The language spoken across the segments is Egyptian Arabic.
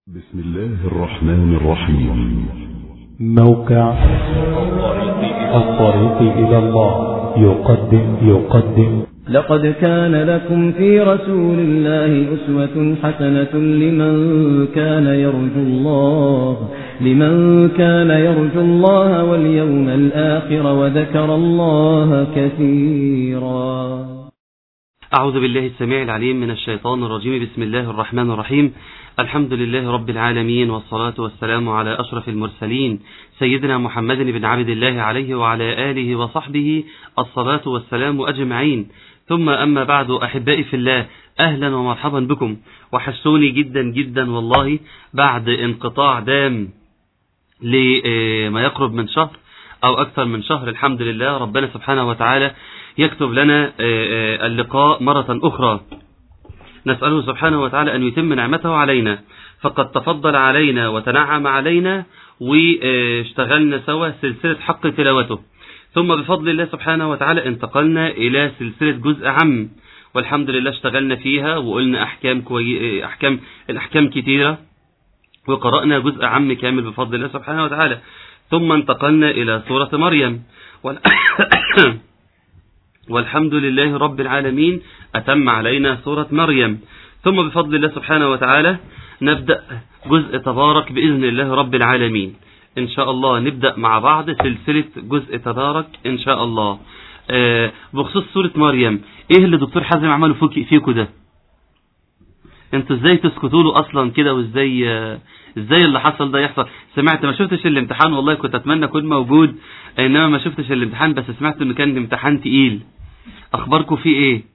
بسم الله الرحمن الرحيم موقع الطريق إلى الله يقدم يقدم لقد كان لكم في رسول الله أسوة حسنة لمن كان يرجو الله لمن كان يرجو الله واليوم الآخر وذكر الله كثيرا أعوذ بالله السميع العليم من الشيطان الرجيم بسم الله الرحمن الرحيم الحمد لله رب العالمين والصلاة والسلام على أشرف المرسلين سيدنا محمد بن عبد الله عليه وعلى آله وصحبه الصلاة والسلام أجمعين ثم أما بعد أحبائي في الله أهلا ومرحبا بكم وحشوني جدا جدا والله بعد انقطاع دام لما يقرب من شهر أو أكثر من شهر الحمد لله ربنا سبحانه وتعالى يكتب لنا اللقاء مرة أخرى نسأله سبحانه وتعالى أن يتم نعمته علينا فقد تفضل علينا وتنعم علينا واشتغلنا سوا سلسلة حق تلاوته ثم بفضل الله سبحانه وتعالى انتقلنا إلى سلسلة جزء عم والحمد لله اشتغلنا فيها وقلنا أحكام, كوي... أحكام الأحكام كتيرة وقرأنا جزء عم كامل بفضل الله سبحانه وتعالى ثم انتقلنا إلى سورة مريم وال... والحمد لله رب العالمين أتم علينا سورة مريم ثم بفضل الله سبحانه وتعالى نبدأ جزء تبارك بإذن الله رب العالمين إن شاء الله نبدأ مع بعض سلسلة جزء تبارك إن شاء الله آه بخصوص سورة مريم إيه اللي دكتور حازم عمله فيكو ده انتوا ازاي تسكتوا له اصلا كده وازاي آه ازاي اللي حصل ده يحصل سمعت ما شفتش الامتحان والله كنت اتمنى اكون موجود انما ما شفتش الامتحان بس سمعت انه كان امتحان تقيل اخباركم فيه ايه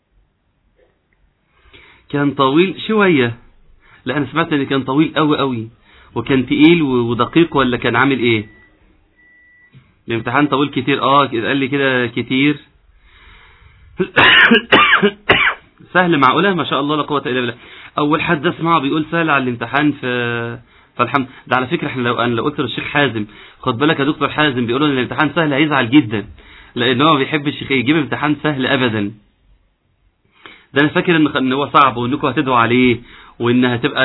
كان طويل شوية لا انا سمعت ان كان طويل قوي قوي وكان تقيل ودقيق ولا كان عامل ايه الامتحان طويل كتير اه قال لي كده كتير سهل معقولة ما شاء الله لا قوة الا بالله اول حد اسمعه بيقول سهل على الامتحان في فالحمد ده على فكرة احنا لو انا لو قلت للشيخ حازم خد بالك يا دكتور حازم بيقولوا ان الامتحان سهل هيزعل جدا لان هو ما بيحبش يجيب امتحان سهل ابدا ده انا فاكر ان ان هو صعب وانكم هتدعوا عليه وان هتبقى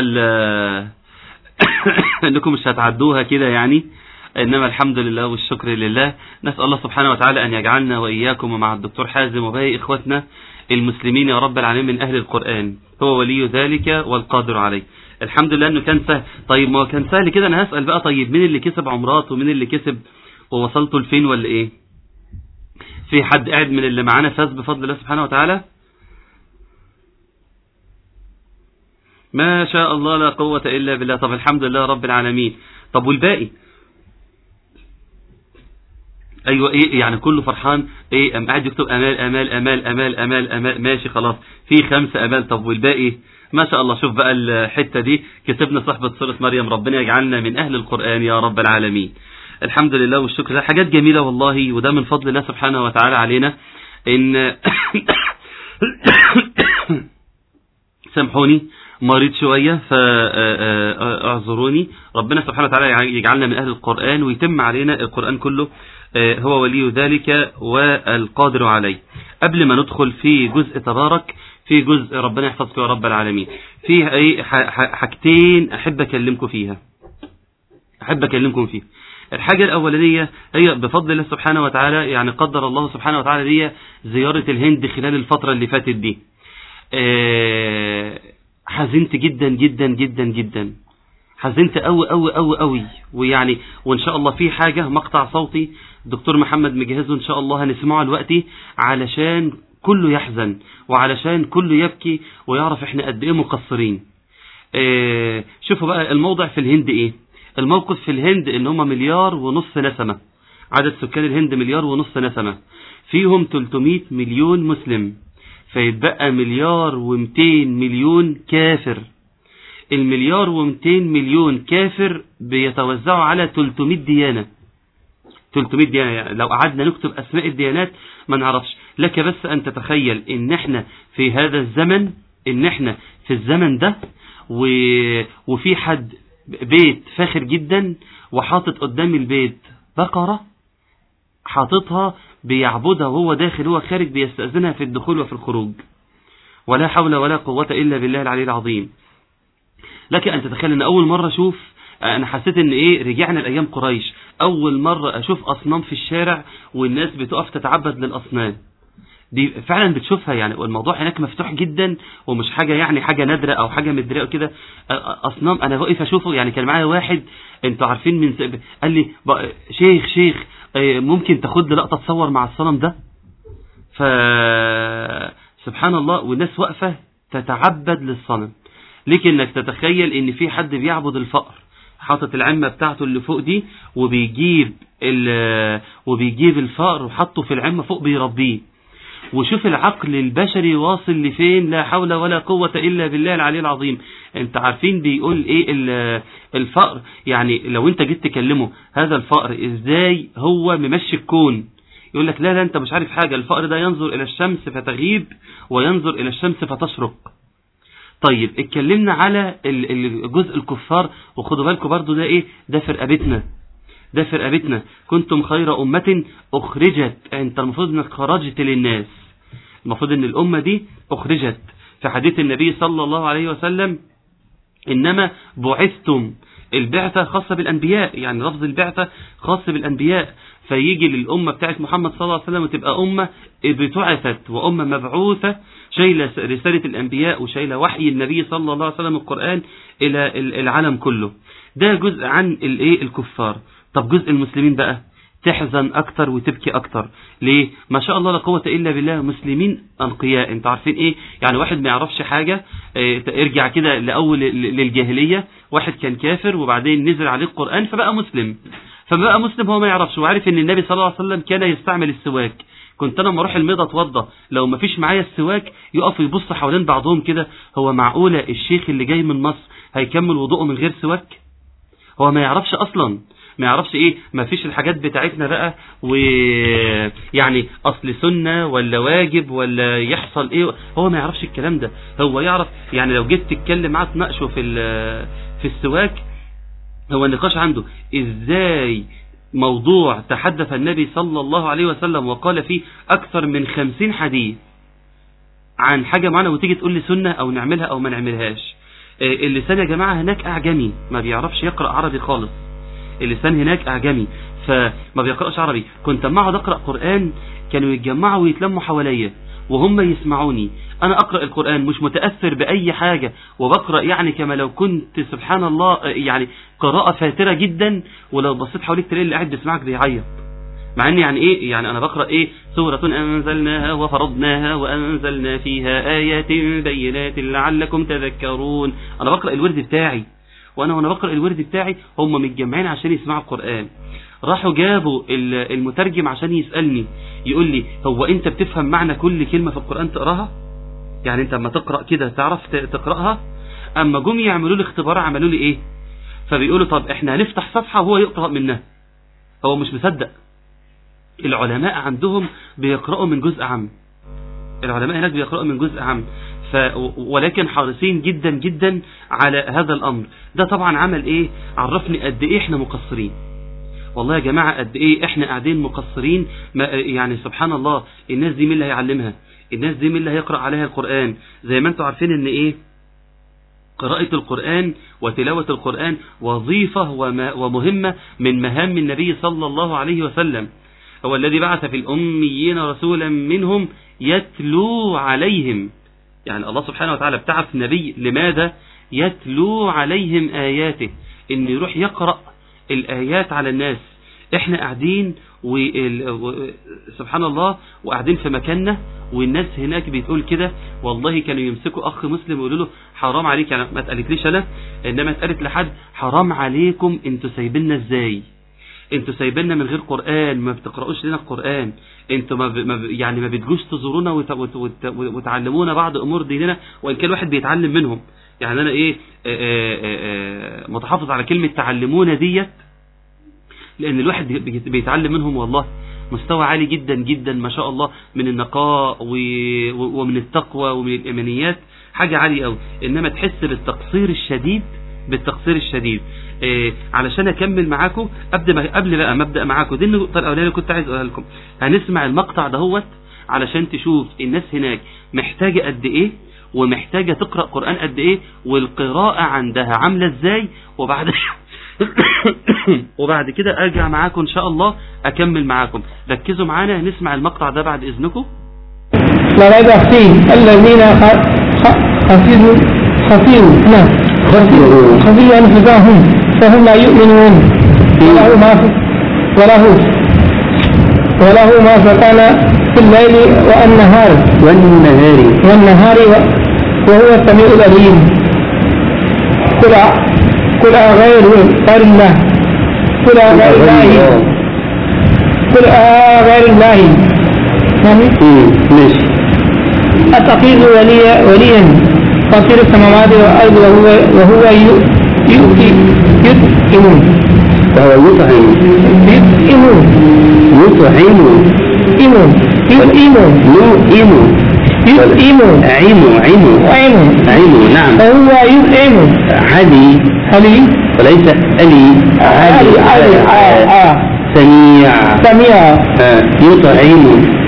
انكم مش هتعدوها كده يعني انما الحمد لله والشكر لله نسال الله سبحانه وتعالى ان يجعلنا واياكم ومع الدكتور حازم وباقي اخواتنا المسلمين يا رب العالمين من اهل القران هو ولي ذلك والقادر عليه الحمد لله انه كان سهل طيب ما كان سهل كده انا هسال بقى طيب مين اللي كسب عمرات ومين اللي كسب ووصلتوا لفين ولا ايه في حد قاعد من اللي معانا فاز بفضل الله سبحانه وتعالى ما شاء الله لا قوة إلا بالله طب الحمد لله رب العالمين طب والباقي ايوه ايه يعني كله فرحان ايه ام قاعد يكتب امال امال امال امال امال امال ماشي خلاص في خمسة امال طب والباقي ما شاء الله شوف بقى الحتة دي كتبنا صحبة سورة مريم ربنا يجعلنا من اهل القرآن يا رب العالمين الحمد لله والشكر حاجات جميلة والله وده من فضل الله سبحانه وتعالى علينا ان سامحوني مريض شوية فاعذروني ربنا سبحانه وتعالى يجعلنا من أهل القرآن ويتم علينا القرآن كله هو ولي ذلك والقادر عليه قبل ما ندخل في جزء تبارك في جزء ربنا يحفظك يا رب العالمين فيه اي حاجتين احب اكلمكم فيها احب اكلمكم فيها الحاجة الأولانية هي بفضل الله سبحانه وتعالى يعني قدر الله سبحانه وتعالى لي زيارة الهند خلال الفترة اللي فاتت دي حزنت جدا جدا جدا جدا حزنت قوي قوي قوي قوي ويعني وان شاء الله في حاجة مقطع صوتي دكتور محمد مجهزه ان شاء الله هنسمعه دلوقتي علشان كله يحزن وعلشان كله يبكي ويعرف احنا قد ايه مقصرين اه شوفوا بقى الموضع في الهند ايه الموقف في الهند ان هم مليار ونص نسمة عدد سكان الهند مليار ونص نسمة فيهم 300 مليون مسلم فيتبقى مليار ومتين مليون كافر المليار ومتين مليون كافر بيتوزعوا على 300 ديانة 300 ديانة يعني لو قعدنا نكتب أسماء الديانات ما نعرفش لك بس أن تتخيل إن احنا في هذا الزمن إن احنا في الزمن ده و... وفي حد بيت فاخر جدا وحاطط قدام البيت بقرة حاططها بيعبدها وهو داخل هو خارج بيستأذنها في الدخول وفي الخروج ولا حول ولا قوة إلا بالله العلي العظيم لك ان تتخيل ان اول مره اشوف انا حسيت ان ايه رجعنا لايام قريش اول مره اشوف اصنام في الشارع والناس بتقف تتعبد للاصنام دي فعلا بتشوفها يعني والموضوع هناك مفتوح جدا ومش حاجه يعني حاجه نادره او حاجه مدريه كده اصنام انا واقف اشوفه يعني كان معايا واحد انتوا عارفين من س- قال لي بق- شيخ شيخ آه، ممكن تاخد لي لقطه تصور مع الصنم ده ف سبحان الله والناس واقفه تتعبد للصنم ليك انك تتخيل ان في حد بيعبد الفقر حاطط العمه بتاعته اللي فوق دي وبيجيب ال- وبيجيب الفقر وحطه في العمه فوق بيربيه وشوف العقل البشري واصل لفين لا حول ولا قوة إلا بالله العلي العظيم انت عارفين بيقول ايه ال- الفقر يعني لو انت جيت تكلمه هذا الفقر ازاي هو ممشي الكون يقول لك لا لا انت مش عارف حاجة الفقر ده ينظر الى الشمس فتغيب وينظر الى الشمس فتشرق طيب اتكلمنا على ال- ال- جزء الكفار وخدوا بالكم برضو ده ايه ده في رقبتنا ده في رقبتنا كنتم خير أمة أخرجت أنت المفروض أنك خرجت للناس المفروض أن الأمة دي أخرجت في حديث النبي صلى الله عليه وسلم إنما بعثتم البعثة خاصة بالأنبياء يعني لفظ البعثة خاص بالأنبياء فيجي للأمة بتاعت محمد صلى الله عليه وسلم وتبقى أمة بتعثت وأمة مبعوثة شايلة رسالة الأنبياء وشايلة وحي النبي صلى الله عليه وسلم القرآن إلى العالم كله ده جزء عن الايه الكفار طب جزء المسلمين بقى تحزن اكتر وتبكي اكتر ليه ما شاء الله لا قوه الا بالله مسلمين انقياء انتوا عارفين ايه يعني واحد ما يعرفش حاجه اه ارجع كده لاول للجاهليه واحد كان كافر وبعدين نزل عليه القران فبقى مسلم فبقى مسلم هو ما يعرفش وعارف ان النبي صلى الله عليه وسلم كان يستعمل السواك كنت انا لما اروح الميضه اتوضى لو ما فيش معايا السواك يقف يبص حوالين بعضهم كده هو معقوله الشيخ اللي جاي من مصر هيكمل وضوءه من غير سواك هو ما يعرفش اصلا ما يعرفش ايه ما فيش الحاجات بتاعتنا بقى ويعني اصل سنة ولا واجب ولا يحصل ايه هو ما يعرفش الكلام ده هو يعرف يعني لو جيت تتكلم معاه تناقشه في في السواك هو النقاش عنده ازاي موضوع تحدث النبي صلى الله عليه وسلم وقال فيه اكثر من خمسين حديث عن حاجة معنا وتيجي تقول لي سنة او نعملها او ما نعملهاش اللسان يا جماعة هناك أعجمي ما بيعرفش يقرأ عربي خالص اللسان هناك أعجمي فما بيقرأش عربي كنت اما اقعد أقرأ قرآن كانوا يتجمعوا ويتلموا حواليا وهم يسمعوني أنا أقرأ القرآن مش متأثر بأي حاجة وبقرأ يعني كما لو كنت سبحان الله يعني قراءة فاترة جدا ولو بصيت حواليك تلاقي اللي قاعد بيسمعك بيعيط مع ان يعني ايه يعني انا بقرا ايه سوره انزلناها وفرضناها وانزلنا فيها ايات بينات لعلكم تذكرون انا بقرا الورد بتاعي وانا وانا بقرا الورد بتاعي هم متجمعين عشان يسمعوا القران راحوا جابوا المترجم عشان يسالني يقول لي هو انت بتفهم معنى كل كلمه في القران تقراها يعني انت اما تقرا كده تعرف تقراها اما جم يعملوا لي اختبار عملوا لي ايه فبيقولوا طب احنا هنفتح صفحه وهو يقرا منها هو مش مصدق العلماء عندهم بيقرأوا من جزء عام العلماء هناك بيقرأوا من جزء عام ف ولكن حريصين جدا جدا على هذا الأمر ده طبعا عمل ايه عرفني قد ايه احنا مقصرين والله يا جماعة قد ايه احنا قاعدين مقصرين ما يعني سبحان الله الناس دي مين اللي هيعلمها الناس دي مين اللي هيقرأ عليها القرآن زي ما انتم عارفين ان ايه قراءة القرآن وتلاوة القرآن وظيفة ومهمة من مهام النبي صلى الله عليه وسلم هو الذي بعث في الأميين رسولا منهم يتلو عليهم يعني الله سبحانه وتعالى ابتعث نبي لماذا يتلو عليهم آياته إن يروح يقرأ الآيات على الناس احنا قاعدين سبحان الله وقاعدين في مكاننا والناس هناك بتقول كده والله كانوا يمسكوا اخ مسلم ويقولوا له حرام عليك يعني ما اتقالتليش انا انما اتقالت لحد حرام عليكم انتوا سايبيننا ازاي انتوا سايبيننا من غير قرآن ما بتقرأوش لنا القرآن انتوا ما, ب... ما ب... يعني ما بتجوش تزورونا وت... وت... وت... وتعلمونا بعض امور ديننا وان كان الواحد بيتعلم منهم يعني انا ايه آآ آآ متحافظ على كلمة تعلمونا ديت لان الواحد بي... بيتعلم منهم والله مستوى عالي جدا جدا ما شاء الله من النقاء و... ومن التقوى ومن الايمانيات حاجة عالية قوي انما تحس بالتقصير الشديد بالتقصير الشديد إيه علشان اكمل معاكم قبل ما قبل بقى ما ابدا معاكم دي النقطه الاولانيه اللي كنت عايز اقولها لكم هنسمع المقطع دهوت علشان تشوف الناس هناك محتاجه قد ايه ومحتاجة تقرأ قرآن قد ايه والقراءة عندها عاملة ازاي وبعد وبعد كده ارجع معاكم ان شاء الله اكمل معاكم ركزوا معانا نسمع المقطع ده بعد اذنكم لا ريب فيه الذين خ- خ- خسروا خسروا نعم خسروا خسروا أنفسهم فهم لا يؤمنون وله ما في وله وله ما سكن في الليل والنهار والنهار والنهار و- وهو السميع العليم قل أ- قل أغير غير الله قل أغير الله قل أغير الله يعني ماشي أتخذ ولي وليا فاطر السماوات والأرض وهو وهو يؤ- يؤتي يطعم فهو يطعم يطعم يطعم يطعم يطعم يؤم يطعم عم عم يطعم عم نعم فهو يطعم علي علي وليس ألي علي علي آه آه سميع سميع آه، يطعم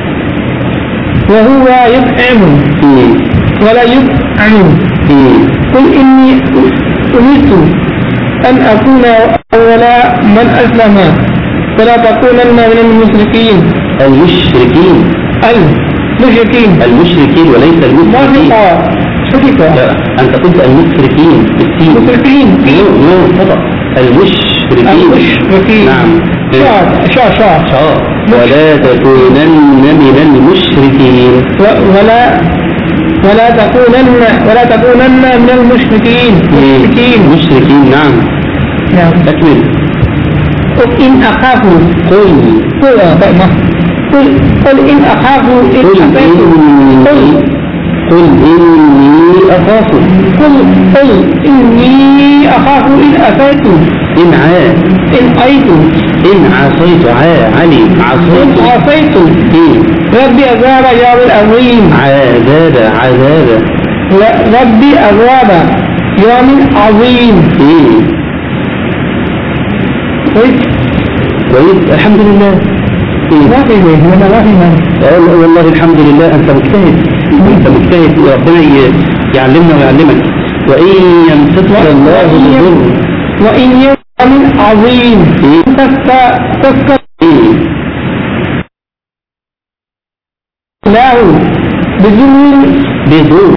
وهو يطعم مم. ولا يطعم مم. قل إني أمرت أن أكون أول من أسلم فلا تكونن من المشركين المشركين المشركين المشركين وليس المشركين موافقة شركة لا أنت قلت المشركين بالسين مشركين نو نو خطأ المشركين المشركين نعم شاء شاء شاء شاء ولا تكونن من المشركين و- ولا ولا تكونن ولا تكونن من المشركين مشركين مشركين نعم نعم أكمل قل إن أخاف قل قل قل قل إن أخاف إن قل أخاف إني قل إني أخاف قل قل إني أخاف إن أتيت إن عاد إن أيت إن عصيت عا علي إن عصيت عصيت إيه ربي عذاب يوم عظيم عذاب عذاب ربي عذاب يوم عظيم إيه كويس كويس الحمد لله إيه ما في وجه ولا ما في مال آه، والله الحمد لله أنت مجتهد أنت مجتهد ربنا ي- يعلمنا ويعلمك وإن يمسسك الله بضر وإن يوم عظيم تسكى تسكى إيه له بذل بضر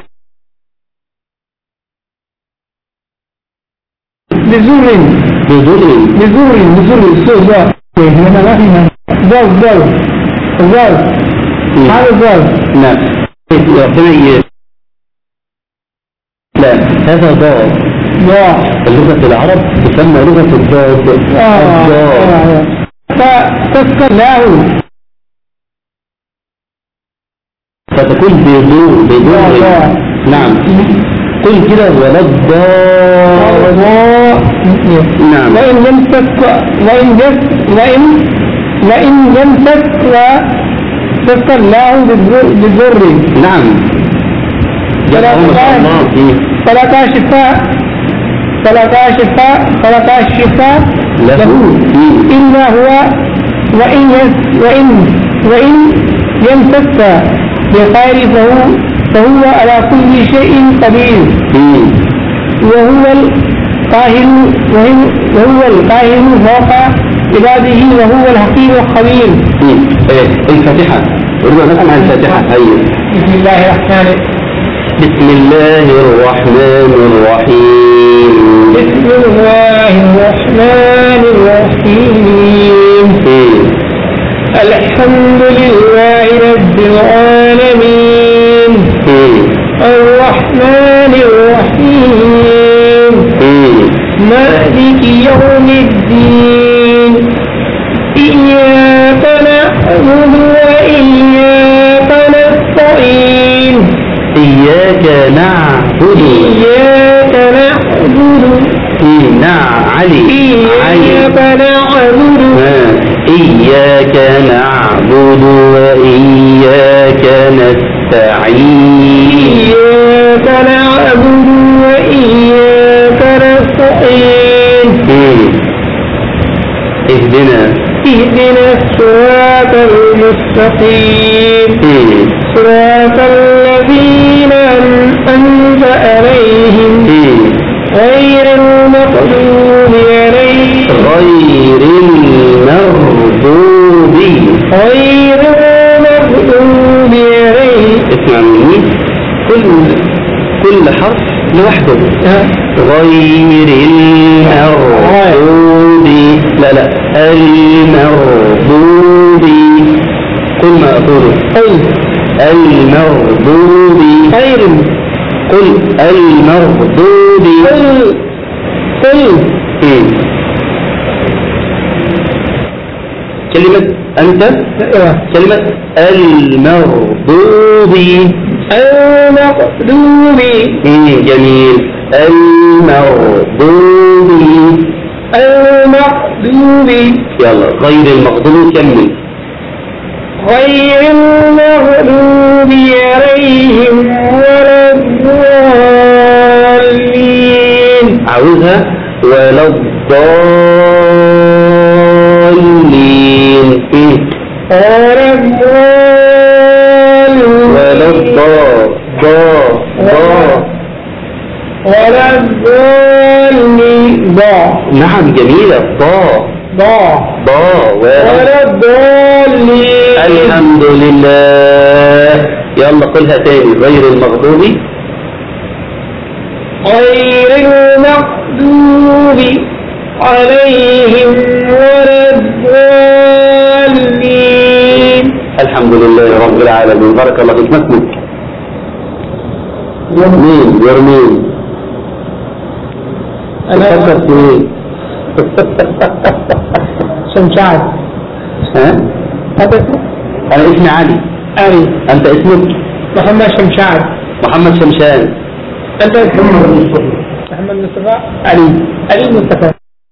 بذل بضر بذل بذل سوء ذا ولا ما في مال ذا ذا ذا هذا ذا نعم ربنا ي... لا هذا ضاد ذا لغة العرب تسمى لغة الضاد الضاد فتسكى له فتكون بضر بضر نعم قل كده ولا الضاد نعم وإن لم تسكى وإن جس وإن وإن لم تسكى تسكى الله بالذر نعم فلا جزاهم تخاف. الله إيه. فلا كاشف فلا كاشف فلا كاشف له له إيه. إلا هو وإن يس وإن وإن يمسك بخير فهو فهو على كل شيء قدير إيه. وهو القاهر وهو- وهو القاهر فوق عباده وهو الحكيم الخبير إيه. إيه. الفاتحة ربنا نسمع الفاتحة هيا بسم الله الرحمن بسم الله الرحمن الرحيم بسم الله الرحمن الرحيم إيه. الحمد لله رب العالمين إيه. الرحمن الرحيم إيه. مالك يوم الدين إياك نعبد وإياك نستعين إياك نعبد إياك نعبد إيه. نعم علي علي إياك نعبد ها. إياك نعبد وإياك نستعين إياك نعبد وإياك نستعين إيه. اهدنا اهدنا الصراط المستقيم إيه. صراط الذين أنت عليهم إيه. غير المغضوب عليهم غير المغضوب غير المغضوب عليهم اسمع مني كل كل حرف لوحده غير المغضوب لا لا المغضوب قل ما أقوله قل المغضوب خير قل المغضوب قل قل مم. كلمة أنت كلمة المغضوب المغضوب مم، جميل المغضوب المغضوب يلا غير المغضوب كمل غير المغضوب عليهم ولا الضالين عاوزها ولا الضالين مم. ولا ولا الضالين الضا ضا ضا ولا الضالين ضا نعم جميلة ضا ضا ضا ولا ولا الضالين الحمد لله يلا قلها تاني غير المغضوب غير المغضوب عليهم ولا الضالين الحمد لله رب العالمين بارك الله فيك ما اسمك مين يرمين تفكر في مين شمشاد ها هذا انا اسمي علي علي انت اسمك محمد شمشاد محمد شمشان أنت محمد مصطفى محمد مصطفى علي علي مصطفى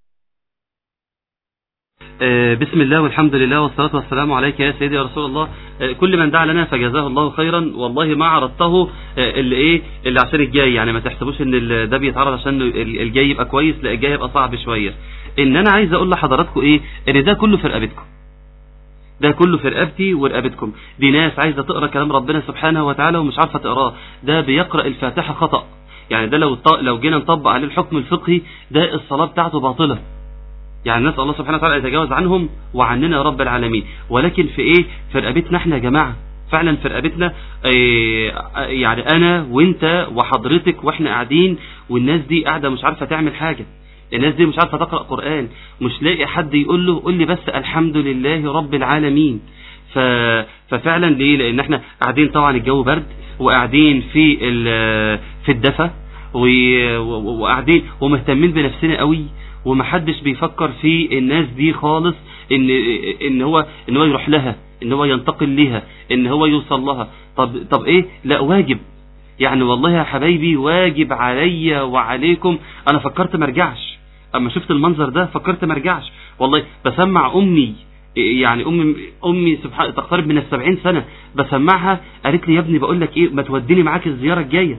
آه، بسم الله والحمد لله والصلاة والسلام عليك يا سيدي يا رسول الله آه، كل من دعا لنا فجزاه الله خيرا والله ما عرضته آه، اللي ايه اللي عشان الجاي يعني ما تحسبوش ان ال- ده بيتعرض عشان ال- الجاي يبقى كويس لا الجاي يبقى صعب شوية ان انا عايز اقول لحضراتكم ايه ان ده كله في رقبتكم ده كله في رقبتي ورقبتكم دي ناس عايزه تقرا كلام ربنا سبحانه وتعالى ومش عارفه تقراه ده بيقرا الفاتحه خطا يعني ده لو ط- لو جينا نطبق عليه الحكم الفقهي ده الصلاه بتاعته باطله يعني نسال الله سبحانه وتعالى ان يتجاوز عنهم وعننا يا رب العالمين ولكن في ايه في رقبتنا احنا يا جماعه فعلا في رقبتنا إيه يعني انا وانت وحضرتك واحنا قاعدين والناس دي قاعده مش عارفه تعمل حاجه الناس دي مش عارفه تقرا قران مش لاقي حد يقول له قول لي بس الحمد لله رب العالمين ف... ففعلا ليه لان احنا قاعدين طبعا الجو برد وقاعدين في ال... في الدفا و... و... وقاعدين ومهتمين بنفسنا قوي ومحدش بيفكر في الناس دي خالص ان ان هو ان هو يروح لها ان هو ينتقل ليها ان هو يوصل لها طب طب ايه لا واجب يعني والله يا حبايبي واجب عليا وعليكم انا فكرت ما ارجعش اما شفت المنظر ده فكرت ما ارجعش والله بسمع امي يعني امي امي سبحان تقترب من السبعين سنه بسمعها قالت لي يا ابني بقول لك ايه ما توديني معاك الزياره الجايه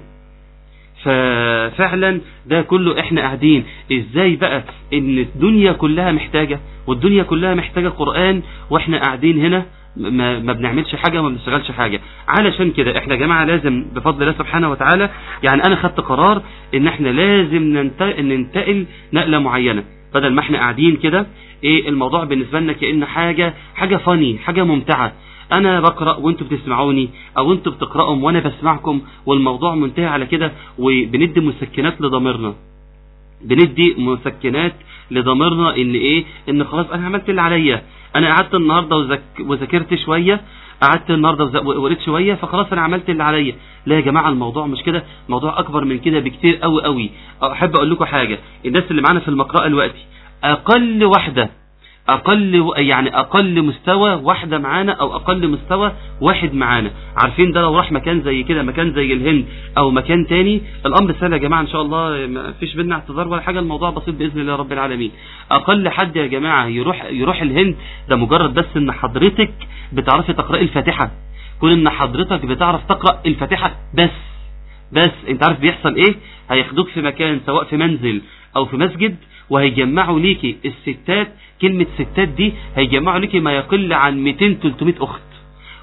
ففعلا ده كله احنا قاعدين ازاي بقى ان الدنيا كلها محتاجة والدنيا كلها محتاجة قرآن واحنا قاعدين هنا ما, ما بنعملش حاجة وما بنشتغلش حاجة علشان كده احنا يا جماعة لازم بفضل الله سبحانه وتعالى يعني انا خدت قرار ان احنا لازم ننتقل, ننتقل نقلة معينة بدل ما احنا قاعدين كده ايه الموضوع بالنسبة لنا كأن حاجة حاجة فاني حاجة ممتعة انا بقرا وانتوا بتسمعوني او انتوا بتقراوا وانا بسمعكم والموضوع منتهي على كده وبندي مسكنات لضميرنا بندي مسكنات لضميرنا ان ايه ان خلاص انا عملت اللي عليا انا قعدت النهارده وذك... وذاكرت شويه قعدت النهارده وز- وقريت شويه فخلاص انا عملت اللي عليا لا يا جماعه الموضوع مش كده الموضوع اكبر من كده بكتير قوي قوي احب اقول لكم حاجه الناس اللي معانا في المقرأة دلوقتي اقل واحده اقل يعني اقل مستوى واحده معانا او اقل مستوى واحد معانا عارفين ده لو راح مكان زي كده مكان زي الهند او مكان تاني الامر سهل يا جماعه ان شاء الله ما فيش بينا اعتذار ولا حاجه الموضوع بسيط باذن الله رب العالمين اقل حد يا جماعه يروح يروح الهند ده مجرد بس ان حضرتك بتعرفي تقراي الفاتحه كون ان حضرتك بتعرف تقرا الفاتحه بس بس انت عارف بيحصل ايه هياخدوك في مكان سواء في منزل او في مسجد وهيجمعوا ليكي الستات كلمة ستات دي هيجمعوا ليكي ما يقل عن 200 300 اخت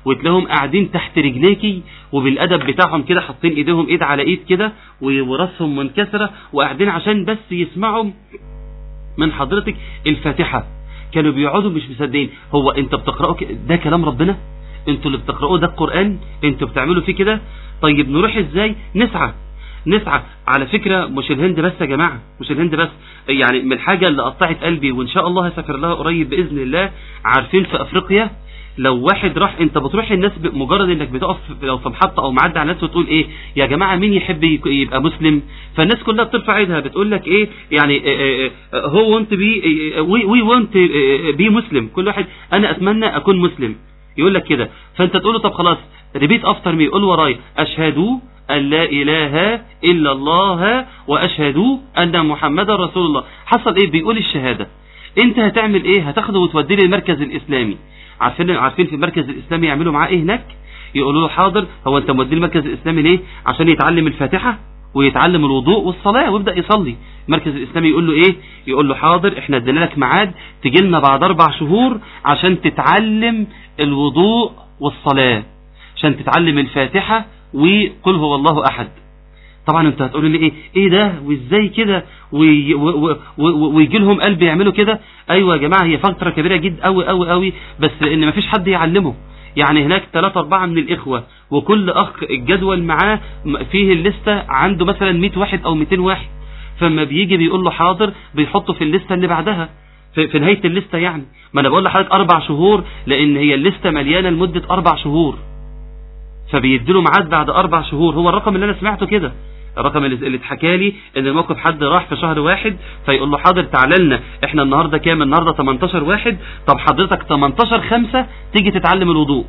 وتلاقيهم قاعدين تحت رجليكي وبالادب بتاعهم كده حاطين ايديهم ايد على ايد كده و- وراسهم منكسره وقاعدين عشان بس يسمعوا من حضرتك الفاتحه كانوا بيقعدوا مش مصدقين هو انت بتقرأوا ك- ده كلام ربنا انتوا اللي بتقرأوه ده القرآن انتوا بتعملوا فيه كده طيب نروح ازاي نسعى نسعى على فكرة مش الهند بس يا جماعة مش الهند بس يعني من الحاجة اللي قطعت قلبي وان شاء الله هسافر لها قريب بإذن الله عارفين في افريقيا لو واحد راح انت بتروح الناس مجرد انك بتقف لو في محطه او معدي على الناس وتقول ايه يا جماعه مين يحب يك- يبقى مسلم فالناس كلها بترفع ايدها بتقول لك ايه يعني هو وانت بي وي وي وانت بي مسلم كل واحد انا اتمنى اكون مسلم يقول لك كده فانت تقول له طب خلاص ريبيت افتر مي قول وراي اشهد ان لا اله الا الله واشهد ان محمدا رسول الله حصل ايه بيقول الشهاده انت هتعمل ايه هتاخده وتوديه للمركز الاسلامي عارفين عارفين في المركز الاسلامي يعملوا معاه ايه هناك يقولوا له حاضر هو انت موديه المركز الاسلامي ليه عشان يتعلم الفاتحه ويتعلم الوضوء والصلاه ويبدا يصلي المركز الاسلامي يقول له ايه يقول له حاضر احنا ادينا لك ميعاد تجي لنا بعد اربع شهور عشان تتعلم الوضوء والصلاه عشان تتعلم الفاتحه وقل هو الله احد طبعا انت هتقولوا لي ايه ايه ده وازاي كده وي- و- و- و- ويجي لهم قلب يعملوا كده ايوه يا جماعه هي فتره كبيره جدا قوي قوي قوي بس ان مفيش حد يعلمه يعني هناك ثلاثة أربعة من الإخوة وكل أخ الجدول معاه م- فيه الليستة عنده مثلا 100 واحد أو 200 واحد فما بيجي بيقول له حاضر بيحطه في الليستة اللي بعدها في, في نهاية الليستة يعني ما أنا بقول لحضرتك أربع شهور لأن هي الليستة مليانة لمدة أربع شهور فبيديله ميعاد بعد اربع شهور هو الرقم اللي انا سمعته كده الرقم اللي اللي اتحكى لي ان الموقف حد راح في شهر واحد فيقول له حاضر تعالى لنا احنا النهارده كام النهارده 18 واحد طب حضرتك 18 5 تيجي تتعلم الوضوء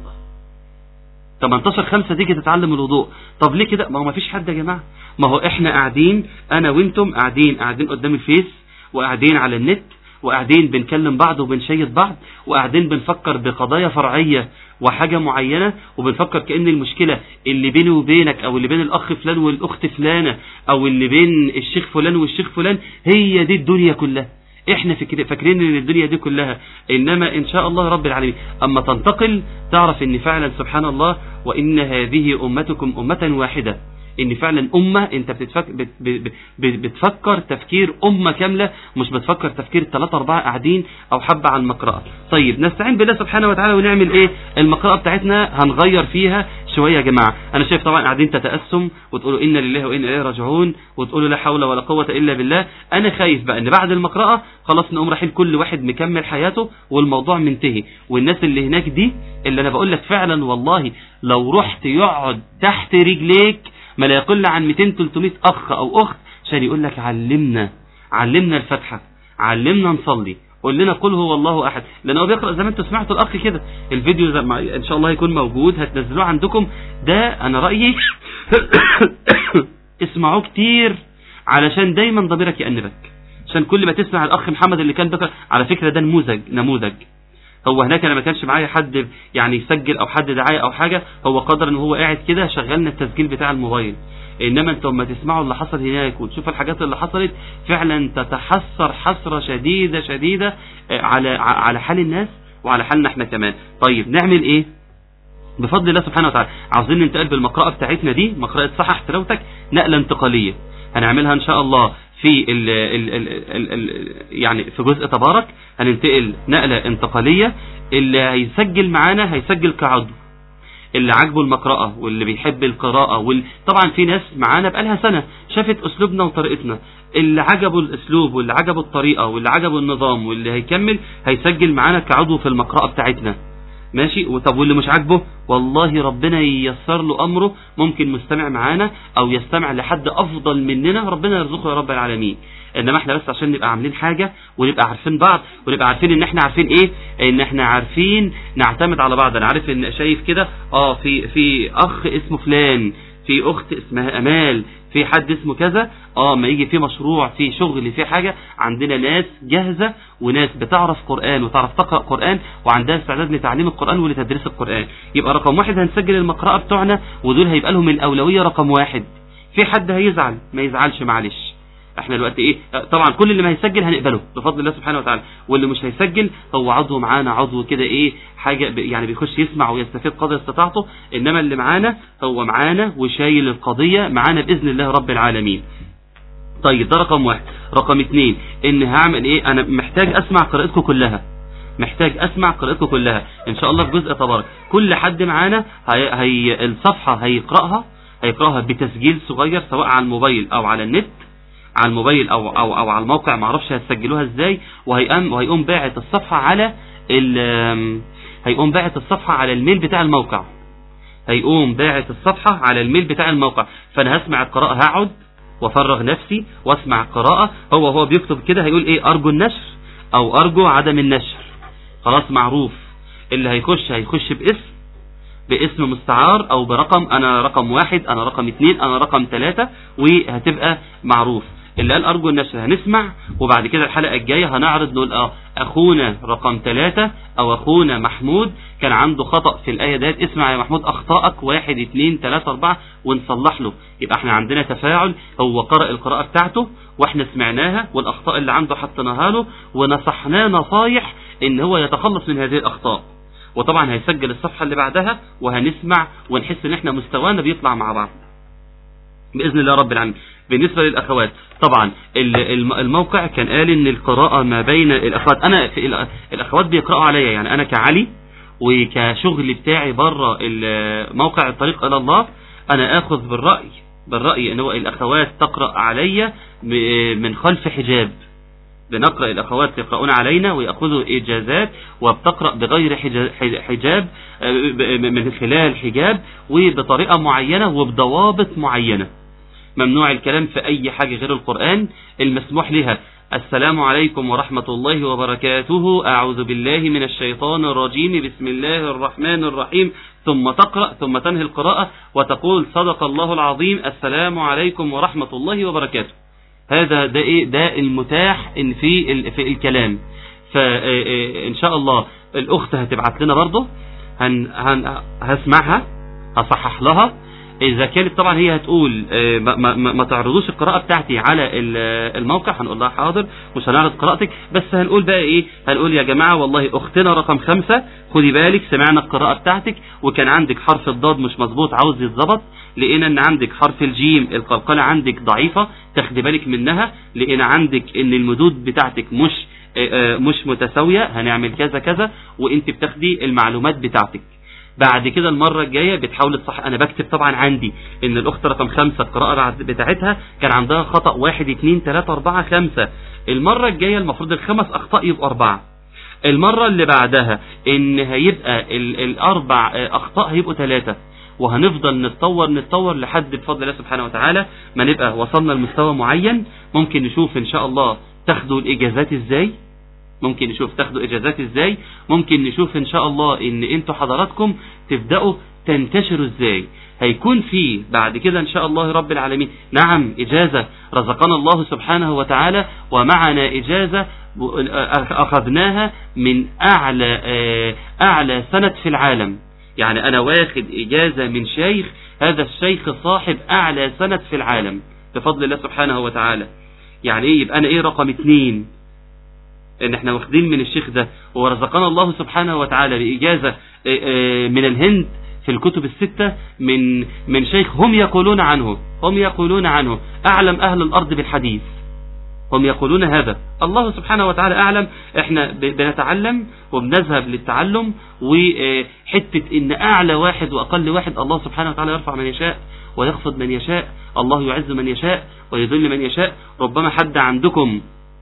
18 5 تيجي تتعلم الوضوء طب ليه كده ما هو ما فيش حد يا جماعه ما هو احنا قاعدين انا وانتم قاعدين قاعدين قدام الفيس وقاعدين على النت وقاعدين بنكلم بعض وبنشيد بعض وقاعدين بنفكر بقضايا فرعية وحاجة معينة وبنفكر كأن المشكلة اللي بيني وبينك او اللي بين الاخ فلان والاخت فلانة او اللي بين الشيخ فلان والشيخ فلان هي دي الدنيا كلها احنا فكر- فاكرين ان الدنيا دي كلها انما ان شاء الله رب العالمين اما تنتقل تعرف ان فعلا سبحان الله وان هذه امتكم امة واحدة ان فعلا امه انت بتتفك بت بت بت بتفكر تفكير امه كامله مش بتفكر تفكير ثلاثة اربعه قاعدين او حبه على المقرأه طيب نستعين بالله سبحانه وتعالى ونعمل ايه المقرأه بتاعتنا هنغير فيها شويه يا جماعه انا شايف طبعا قاعدين تتاسم وتقولوا انا لله وانا اليه راجعون وتقولوا لا حول ولا قوه الا بالله انا خايف بقى ان بعد المقرأه خلاص نقوم رايحين كل واحد مكمل حياته والموضوع منتهي والناس اللي هناك دي اللي انا بقول لك فعلا والله لو رحت يقعد تحت رجليك ما لا يقل عن 200 300 اخ او اخت عشان يقول لك علمنا علمنا الفاتحه علمنا نصلي قول لنا قل هو الله احد لان هو بيقرا زي ما انتم سمعتوا الاخ كده الفيديو زي ما ان شاء الله هيكون موجود هتنزلوه عندكم ده انا رايي اسمعوه كتير علشان دايما ضميرك يأنبك عشان كل ما تسمع الاخ محمد اللي كان بيقرا على فكره ده نموذج نموذج هو هناك انا ما كانش معايا حد يعني يسجل او حد دعايه او حاجه هو قدر ان هو قاعد كده شغلنا التسجيل بتاع الموبايل انما انتم لما تسمعوا اللي حصل هناك وتشوفوا الحاجات اللي حصلت فعلا تتحسر حسره شديده شديده آه، على على حال الناس وعلى حالنا احنا كمان طيب نعمل ايه بفضل الله سبحانه وتعالى عاوزين ننتقل بالمقرأة بتاعتنا دي مقرأة صحح تلاوتك نقلة انتقالية هنعملها ان شاء الله في ال ال ال ال ال يعني في جزء تبارك هننتقل نقلة انتقالية اللي هيسجل معانا هيسجل كعضو اللي عاجبه المقرأة واللي بيحب القراءة وال... طبعا في ناس معانا بقالها سنة شافت أسلوبنا وطريقتنا اللي عجبه الأسلوب واللي عجبه الطريقة واللي عجبه النظام واللي هيكمل هيسجل معانا كعضو في المقرأة بتاعتنا ماشي وطب واللي مش عاجبه والله ربنا ييسر له امره ممكن مستمع معانا او يستمع لحد افضل مننا ربنا يرزقه يا رب العالمين انما احنا بس عشان نبقى عاملين حاجه ونبقى عارفين بعض ونبقى عارفين ان احنا عارفين ايه ان احنا عارفين نعتمد على بعض انا عارف ان شايف كده اه في في اخ اسمه فلان في اخت اسمها امال في حد اسمه كذا اه ما يجي في مشروع في شغل في حاجه عندنا ناس جاهزه وناس بتعرف قران وتعرف تقرا قران وعندها استعداد لتعليم القران ولتدريس القران يبقى رقم واحد هنسجل المقرأة بتوعنا ودول هيبقى لهم الاولويه رقم واحد في حد هيزعل ما يزعلش معلش احنا دلوقتي ايه طبعا كل اللي ما هيسجل هنقبله بفضل الله سبحانه وتعالى واللي مش هيسجل هو عضو معانا عضو كده ايه حاجه ب- يعني بيخش يسمع ويستفيد قدر استطاعته انما اللي معانا هو معانا وشايل القضيه معانا باذن الله رب العالمين طيب ده رقم واحد رقم اتنين ان هعمل ايه انا محتاج اسمع قراءتكم كلها محتاج اسمع قراءتكم كلها ان شاء الله في جزء تبارك كل حد معانا هي, هي الصفحه هيقراها هيقراها بتسجيل صغير سواء على الموبايل او على النت على الموبايل او او او على الموقع ما اعرفش هتسجلوها ازاي وهيقوم وهيقوم باعت الصفحه على ال هيقوم باعت الصفحه على الميل بتاع الموقع هيقوم باعت الصفحه على الميل بتاع الموقع فانا هسمع القراءه هقعد وافرغ نفسي واسمع القراءه هو هو بيكتب كده هيقول ايه ارجو النشر او ارجو عدم النشر خلاص معروف اللي هيخش هيخش باسم باسم مستعار او برقم انا رقم واحد انا رقم اتنين انا رقم تلاتة وهتبقى معروف اللي قال ارجو النشر هنسمع وبعد كده الحلقة الجاية هنعرض نقول اه اخونا رقم تلاتة او اخونا محمود كان عنده خطأ في الاية ديت اسمع يا محمود اخطائك واحد اتنين تلاتة اربعة ونصلح له يبقى احنا عندنا تفاعل هو قرأ القراءة بتاعته واحنا سمعناها والاخطاء اللي عنده حطيناها له ونصحناه نصايح ان هو يتخلص من هذه الاخطاء وطبعا هيسجل الصفحة اللي بعدها وهنسمع ونحس ان احنا مستوانا بيطلع مع بعض بإذن الله رب العالمين بالنسبة للأخوات طبعا ال- الم- الموقع كان قال ان القراءة ما بين الأخوات أنا في ال- الأخوات بيقرأوا عليا يعني أنا كعلي وكشغل بتاعي بره ال- موقع الطريق إلى الله أنا آخذ بالرأي بالرأي ان هو الأخوات تقرأ عليا م- من خلف حجاب بنقرأ الأخوات يقرؤون علينا ويأخذوا إجازات وبتقرأ بغير حجا- حج- حجاب آه، ب- من خلال حجاب وبطريقة معينة وبضوابط معينة ممنوع الكلام في أي حاجة غير القرآن المسموح لها السلام عليكم ورحمة الله وبركاته أعوذ بالله من الشيطان الرجيم بسم الله الرحمن الرحيم ثم تقرأ ثم تنهي القراءة وتقول صدق الله العظيم السلام عليكم ورحمة الله وبركاته هذا ده ايه ده المتاح ان في ال- في الكلام فان شاء الله الاخت هتبعت لنا برضه هن هن هسمعها هصحح لها اذا كانت طبعا هي هتقول آه، ما, ما, ما ما تعرضوش القراءه بتاعتي على ال- الموقع هنقول لها حاضر مش هنعرض قراءتك بس هنقول بقى ايه هنقول يا جماعه والله اختنا رقم خمسة خدي بالك سمعنا القراءه بتاعتك وكان عندك حرف الضاد مش مظبوط عاوز يتظبط لقينا ان عندك حرف الجيم القلقله عندك ضعيفه تاخدي بالك منها لقينا عندك ان المدود بتاعتك مش آه، آه، مش متساويه هنعمل كذا كذا وانت بتاخدي المعلومات بتاعتك بعد كده المرة الجاية بتحاول تصح انا بكتب طبعا عندي ان الاخت رقم خمسة القراءة بعد- بتاعتها كان عندها خطأ واحد اتنين تلاتة اربعة خمسة المرة الجاية المفروض الخمس اخطاء يبقوا اربعة المرة اللي بعدها ان هيبقى ال الاربع آه، اخطاء هيبقوا ثلاثة وهنفضل نتطور نتطور لحد بفضل الله سبحانه وتعالى ما نبقى وصلنا لمستوى معين ممكن نشوف ان شاء الله تاخدوا الاجازات ازاي ممكن نشوف تاخدوا اجازات ازاي ممكن نشوف ان شاء الله ان انتوا حضراتكم تبداوا تنتشروا ازاي هيكون في بعد كده ان شاء الله رب العالمين نعم اجازه رزقنا الله سبحانه وتعالى ومعنا اجازه ب- اخذناها من اعلى آه، اعلى سند في العالم يعني انا واخد اجازه من شيخ هذا الشيخ صاحب اعلى سند في العالم بفضل الله سبحانه وتعالى يعني ايه يبقى انا ايه رقم اتنين ان احنا واخدين من الشيخ ده ورزقنا الله سبحانه وتعالى بإجازة آه، آه، من الهند في الكتب الستة من من شيخ هم يقولون عنه هم يقولون عنه أعلم أهل الأرض بالحديث هم يقولون هذا الله سبحانه وتعالى أعلم احنا ب- بنتعلم وبنذهب للتعلم وحتة ان أعلى واحد وأقل واحد الله سبحانه وتعالى يرفع من يشاء ويخفض من يشاء الله يعز من يشاء ويذل من يشاء ربما حد عندكم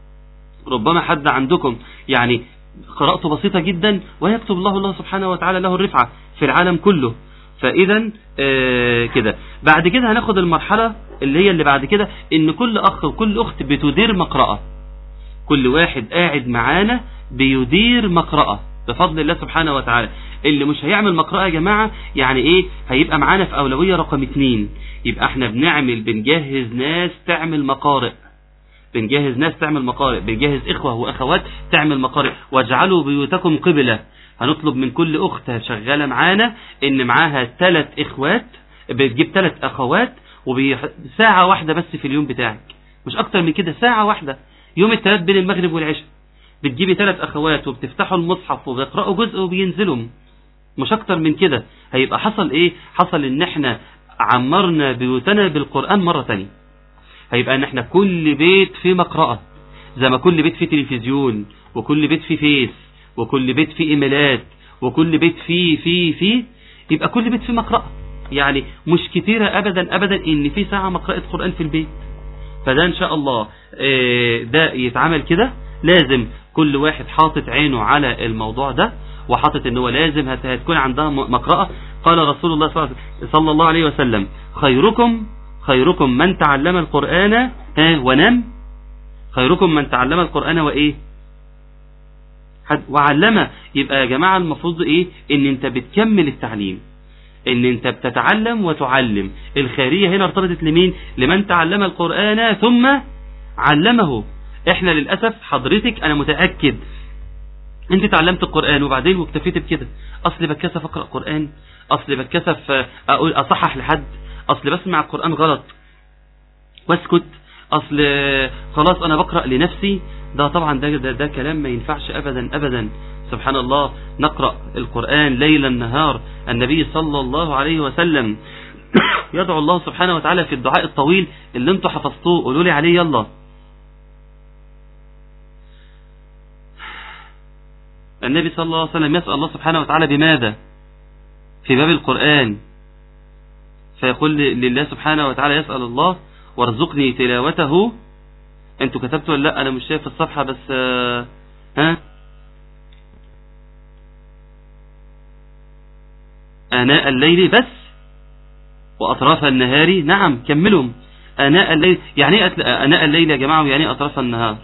ربما حد عندكم يعني قراءته بسيطة جدا ويكتب الله الله سبحانه وتعالى له الرفعة في العالم كله فإذا آه كده بعد كده هناخد المرحلة اللي هي اللي بعد كده إن كل أخ وكل أخت بتدير مقرأة كل واحد قاعد معانا بيدير مقرأة بفضل الله سبحانه وتعالى اللي مش هيعمل مقرأة يا جماعة يعني ايه هيبقى معانا في أولوية رقم اتنين يبقى احنا بنعمل بنجهز ناس تعمل مقارئ بنجهز ناس تعمل مقارئ بنجهز إخوة وأخوات تعمل مقارئ واجعلوا بيوتكم قبلة هنطلب من كل أخت شغالة معانا إن معاها ثلاث إخوات بتجيب ثلاث أخوات وساعة واحدة بس في اليوم بتاعك مش اكتر من كده ساعة واحدة يوم الثلاث بين المغرب والعشاء بتجيبي ثلاث اخوات وبتفتحوا المصحف وبيقرأوا جزء وبينزلوا مش اكتر من كده هيبقى حصل ايه حصل ان احنا عمرنا بيوتنا بالقرآن مرة تانية هيبقى ان احنا كل بيت فيه مقرأة زي ما كل بيت فيه تلفزيون وكل بيت فيه فيس وكل بيت فيه ايميلات وكل بيت فيه فيه فيه يبقى كل بيت فيه مقرأة يعني مش كتيرة ابدا ابدا ان في ساعة مقرأة قرآن في البيت فده ان شاء الله آه، ده يتعمل كده لازم كل واحد حاطط عينه على الموضوع ده وحاطط ان هو لازم هت- هتكون عندها م- مقرأة قال رسول الله صلى الله- صلى الله عليه وسلم خيركم خيركم من تعلم القرآن ها ونام خيركم من تعلم القرآن وايه حد- وعلمه يبقى يا جماعة المفروض ايه ان انت بتكمل التعليم ان انت بتتعلم وتعلم الخيرية هنا ارتبطت لمين لمن تعلم القرآن ثم علمه احنا للأسف حضرتك انا متأكد انت تعلمت القرآن وبعدين واكتفيت بكده اصل بتكسف اقرأ قرآن اصل بتكسف آه، اقول اصحح لحد اصل بسمع القرآن غلط واسكت اصل آه، خلاص انا بقرأ لنفسي ده طبعا ده, ده, ده كلام ما ينفعش ابدا ابدا سبحان الله نقرأ القرآن ليلا نهار النبي صلى الله عليه وسلم يدعو الله سبحانه وتعالى في الدعاء الطويل اللي انتوا حفظتوه قولوا لي عليه يلا النبي صلى الله عليه وسلم يسأل الله سبحانه وتعالى بماذا في باب القرآن فيقول لله سبحانه وتعالى يسأل الله وارزقني تلاوته انتوا كتبتوا ولا لا انا مش شايف الصفحة بس آه، ها آناء الليل بس وأطراف النهار نعم كملهم آناء الليل يعني ايه أتل- آناء الليل يا جماعة ويعني ايه أطراف النهار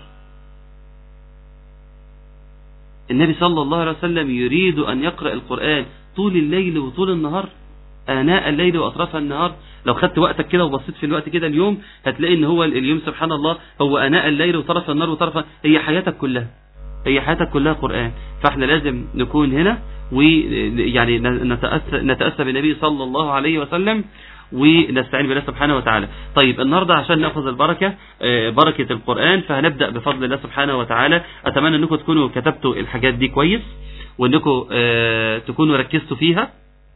النبي صلى الله عليه وسلم يريد أن يقرأ القرآن طول الليل وطول النهار آناء الليل وأطراف النهار لو خدت وقتك كده وبصيت في الوقت كده اليوم هتلاقي ان هو اليوم سبحان الله هو آناء الليل وطرف النهار وطرف هي حياتك كلها هي حياتك كلها قرآن فاحنا لازم نكون هنا ويعني نتأسى, نتأسى بالنبي صلى الله عليه وسلم ونستعين بالله سبحانه وتعالى طيب النهاردة عشان نأخذ البركة آه، بركة القرآن فهنبدأ بفضل الله سبحانه وتعالى أتمنى أنكم تكونوا كتبتوا الحاجات دي كويس وأنكم آه، تكونوا ركزتوا فيها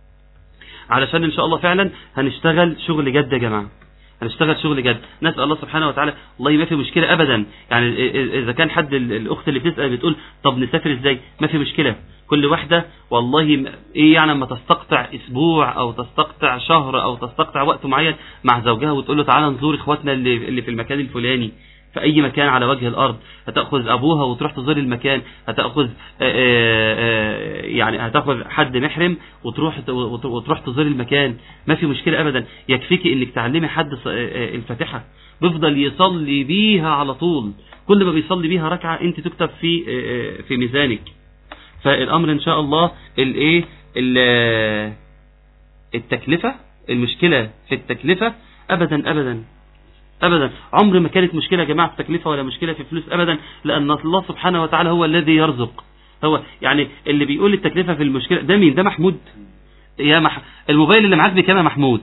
علشان ان شاء الله فعلا هنشتغل شغل جد يا جماعه هنشتغل شغل جد نسال الله سبحانه وتعالى والله ما في مشكله ابدا يعني إ- إ- اذا كان حد ال- الاخت اللي بتسال بتقول طب نسافر ازاي ما في مشكله كل واحده والله م- ايه يعني اما تستقطع اسبوع او تستقطع شهر او تستقطع وقت معين مع زوجها وتقول له تعالى نزور اخواتنا اللي اللي في المكان الفلاني في اي مكان على وجه الارض هتاخذ ابوها وتروح تزور المكان هتاخذ آه، آه، آه، يعني هتاخذ حد محرم وتروح وت- وتروح تزور المكان ما في مشكله ابدا يكفيكي انك تعلمي حد ص- آه، آه، الفاتحه بيفضل يصلي بيها على طول كل ما بيصلي بيها ركعه انت تكتب في آه، آه، في ميزانك فالامر ان شاء الله الايه ال- التكلفه المشكله في التكلفه ابدا ابدا ابدا عمر ما كانت مشكله يا جماعه في تكلفه ولا مشكله في فلوس ابدا لان الله سبحانه وتعالى هو الذي يرزق هو يعني اللي بيقول التكلفه في المشكله ده مين ده محمود يا مح... الموبايل اللي معاك بكام يا محمود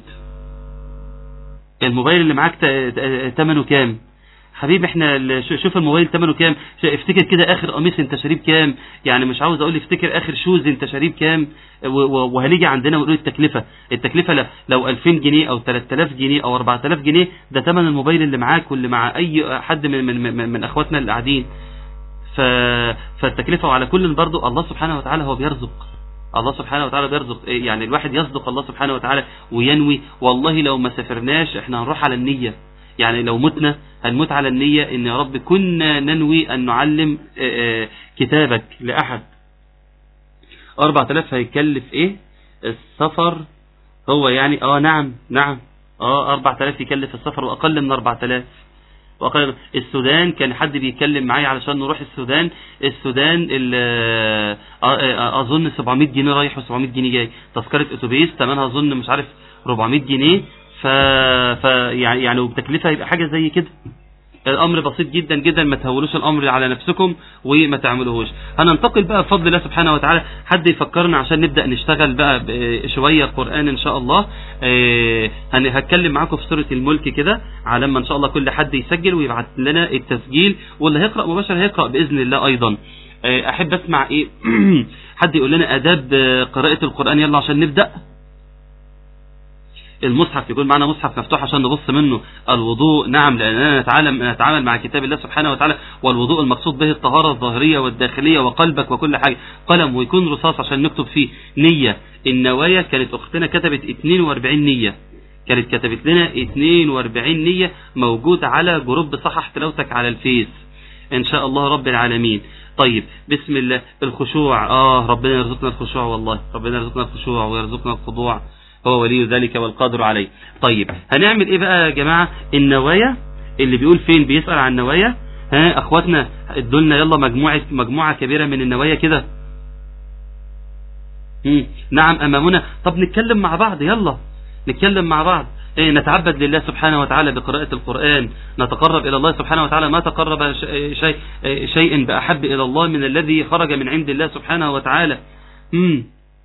الموبايل اللي معاك ت- ت- ثمنه كام حبيبي احنا ال- شو- شوف الموبايل ثمنه كام ش- افتكر كده اخر قميص انت شاريه بكام يعني مش عاوز اقول افتكر اخر شوز انت شاريه بكام و- و- وهنيجي عندنا ونقول التكلفه التكلفه ل- لو 2000 جنيه او 3000 جنيه او 4000 جنيه ده ثمن الموبايل اللي معاك واللي مع اي حد من من من, من اخواتنا اللي قاعدين ف... فالتكلفه وعلى كل برضو الله سبحانه وتعالى هو بيرزق الله سبحانه وتعالى بيرزق إيه يعني الواحد يصدق الله سبحانه وتعالى وينوي والله لو ما سافرناش احنا هنروح على النية يعني لو متنا هنموت على النية ان يا رب كنا ننوي ان نعلم آه، آه، كتابك لأحد 4000 هيكلف ايه السفر هو يعني اه نعم نعم اه 4000 يكلف السفر واقل من 4000 وقال السودان كان حد بيتكلم معايا علشان نروح السودان السودان ال- آه، آه، اظن 700 جنيه رايح و700 جنيه جاي تذكره اتوبيس ثمنها اظن مش عارف 400 جنيه ف, ف يعني يعني وبتكلفه يبقى حاجه زي كده الامر بسيط جدا جدا ما تهولوش الامر على نفسكم وما تعملوهوش هننتقل بقى بفضل الله سبحانه وتعالى حد يفكرنا عشان نبدا نشتغل بقى ب- شويه قران ان شاء الله آه، هن- هتكلم معاكم في سوره الملك كده على ما ان شاء الله كل حد يسجل ويبعت لنا التسجيل واللي هيقرا مباشر هيقرا باذن الله ايضا آه، احب اسمع ايه حد يقول لنا اداب آه، قراءه القران يلا عشان نبدا المصحف يكون معنا مصحف مفتوح عشان نبص منه الوضوء نعم لأننا نتعلم نتعامل مع كتاب الله سبحانه وتعالى والوضوء المقصود به الطهارة الظاهرية والداخلية وقلبك وكل حاجة قلم ويكون رصاص عشان نكتب فيه نية النوايا كانت أختنا كتبت 42 نية كانت كتبت لنا 42 نية موجود على جروب صحح تلاوتك على الفيس ان شاء الله رب العالمين طيب بسم الله الخشوع اه ربنا يرزقنا الخشوع والله ربنا يرزقنا الخشوع ويرزقنا الخضوع هو ولي ذلك والقادر عليه طيب هنعمل ايه بقى يا جماعة النوايا اللي بيقول فين بيسأل عن النوايا ها اخواتنا ادولنا يلا مجموعة مجموعة كبيرة من النوايا كده مم. نعم امامنا طب نتكلم مع بعض يلا نتكلم مع بعض إيه نتعبد لله سبحانه وتعالى بقراءة القرآن نتقرب إلى الله سبحانه وتعالى ما تقرب ش- شيء شيء بأحب إلى الله من الذي خرج من عند الله سبحانه وتعالى مم.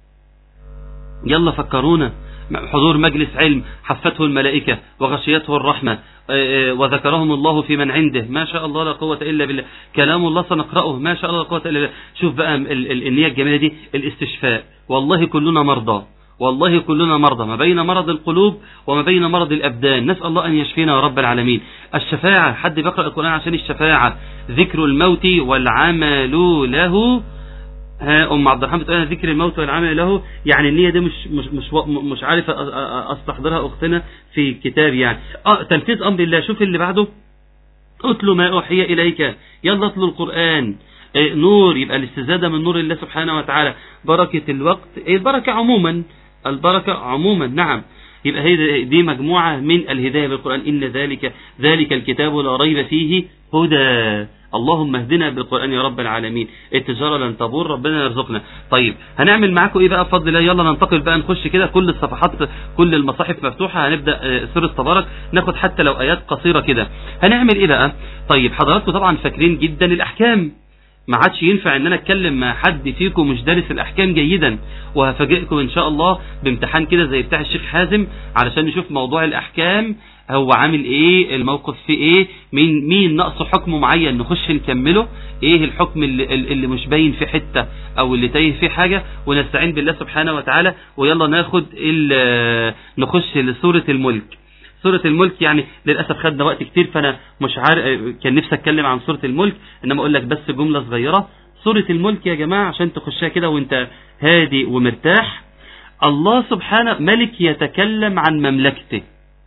يلا فكرونا حضور مجلس علم حفته الملائكة وغشيته الرحمة آه، آه، وذكرهم الله في من عنده ما شاء الله لا قوة إلا بالله كلام الله سنقرأه ما شاء الله لا قوة إلا بالله شوف بقى ال- ال- النية الجميلة دي الاستشفاء والله كلنا مرضى والله كلنا مرضى ما بين مرض القلوب وما بين مرض الأبدان نسأل الله أن يشفينا يا رب العالمين الشفاعة حد بيقرأ القرآن عشان الشفاعة ذكر الموت والعمل له ها ام عبد الرحمن بتقول أنا ذكر الموت والعمل له يعني النيه دي مش مش مش مش عارف أ- أ- استحضرها اختنا في كتاب يعني اه تنفيذ امر الله شوف اللي بعده اتلو ما اوحي اليك يلا اتلو القران إيه، نور يبقى الاستزاده من نور الله سبحانه وتعالى بركه الوقت إيه، البركه عموما البركه عموما نعم يبقى هي دي- دي مجموعه من الهدايه بالقران ان ذلك ذلك الكتاب لا ريب فيه هدى اللهم اهدنا بالقران يا رب العالمين التجاره لن تبور ربنا يرزقنا طيب هنعمل معاكم ايه بقى بفضل الله يلا ننتقل بقى نخش كده كل الصفحات كل المصاحف مفتوحه هنبدا آه، سوره تبارك ناخد حتى لو ايات قصيره كده هنعمل ايه بقى طيب حضراتكم طبعا فاكرين جدا الاحكام ما عادش ينفع ان انا اتكلم مع حد فيكم مش دارس الاحكام جيدا وهفاجئكم ان شاء الله بامتحان كده زي بتاع الشيخ حازم علشان نشوف موضوع الاحكام هو عامل ايه الموقف فيه ايه مين مين ناقصه حكم معين نخش نكمله ايه الحكم اللي, اللي مش باين في حته او اللي تايه فيه حاجه ونستعين بالله سبحانه وتعالى ويلا ناخد ال- نخش لسوره الملك سورة الملك يعني للأسف خدنا وقت كتير فأنا مش عارف كان نفسي أتكلم عن سورة الملك إنما أقول لك بس جملة صغيرة سورة الملك يا جماعة عشان تخشها كده وأنت هادي ومرتاح الله سبحانه ملك يتكلم عن مملكته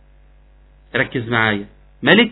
ركز معايا ملك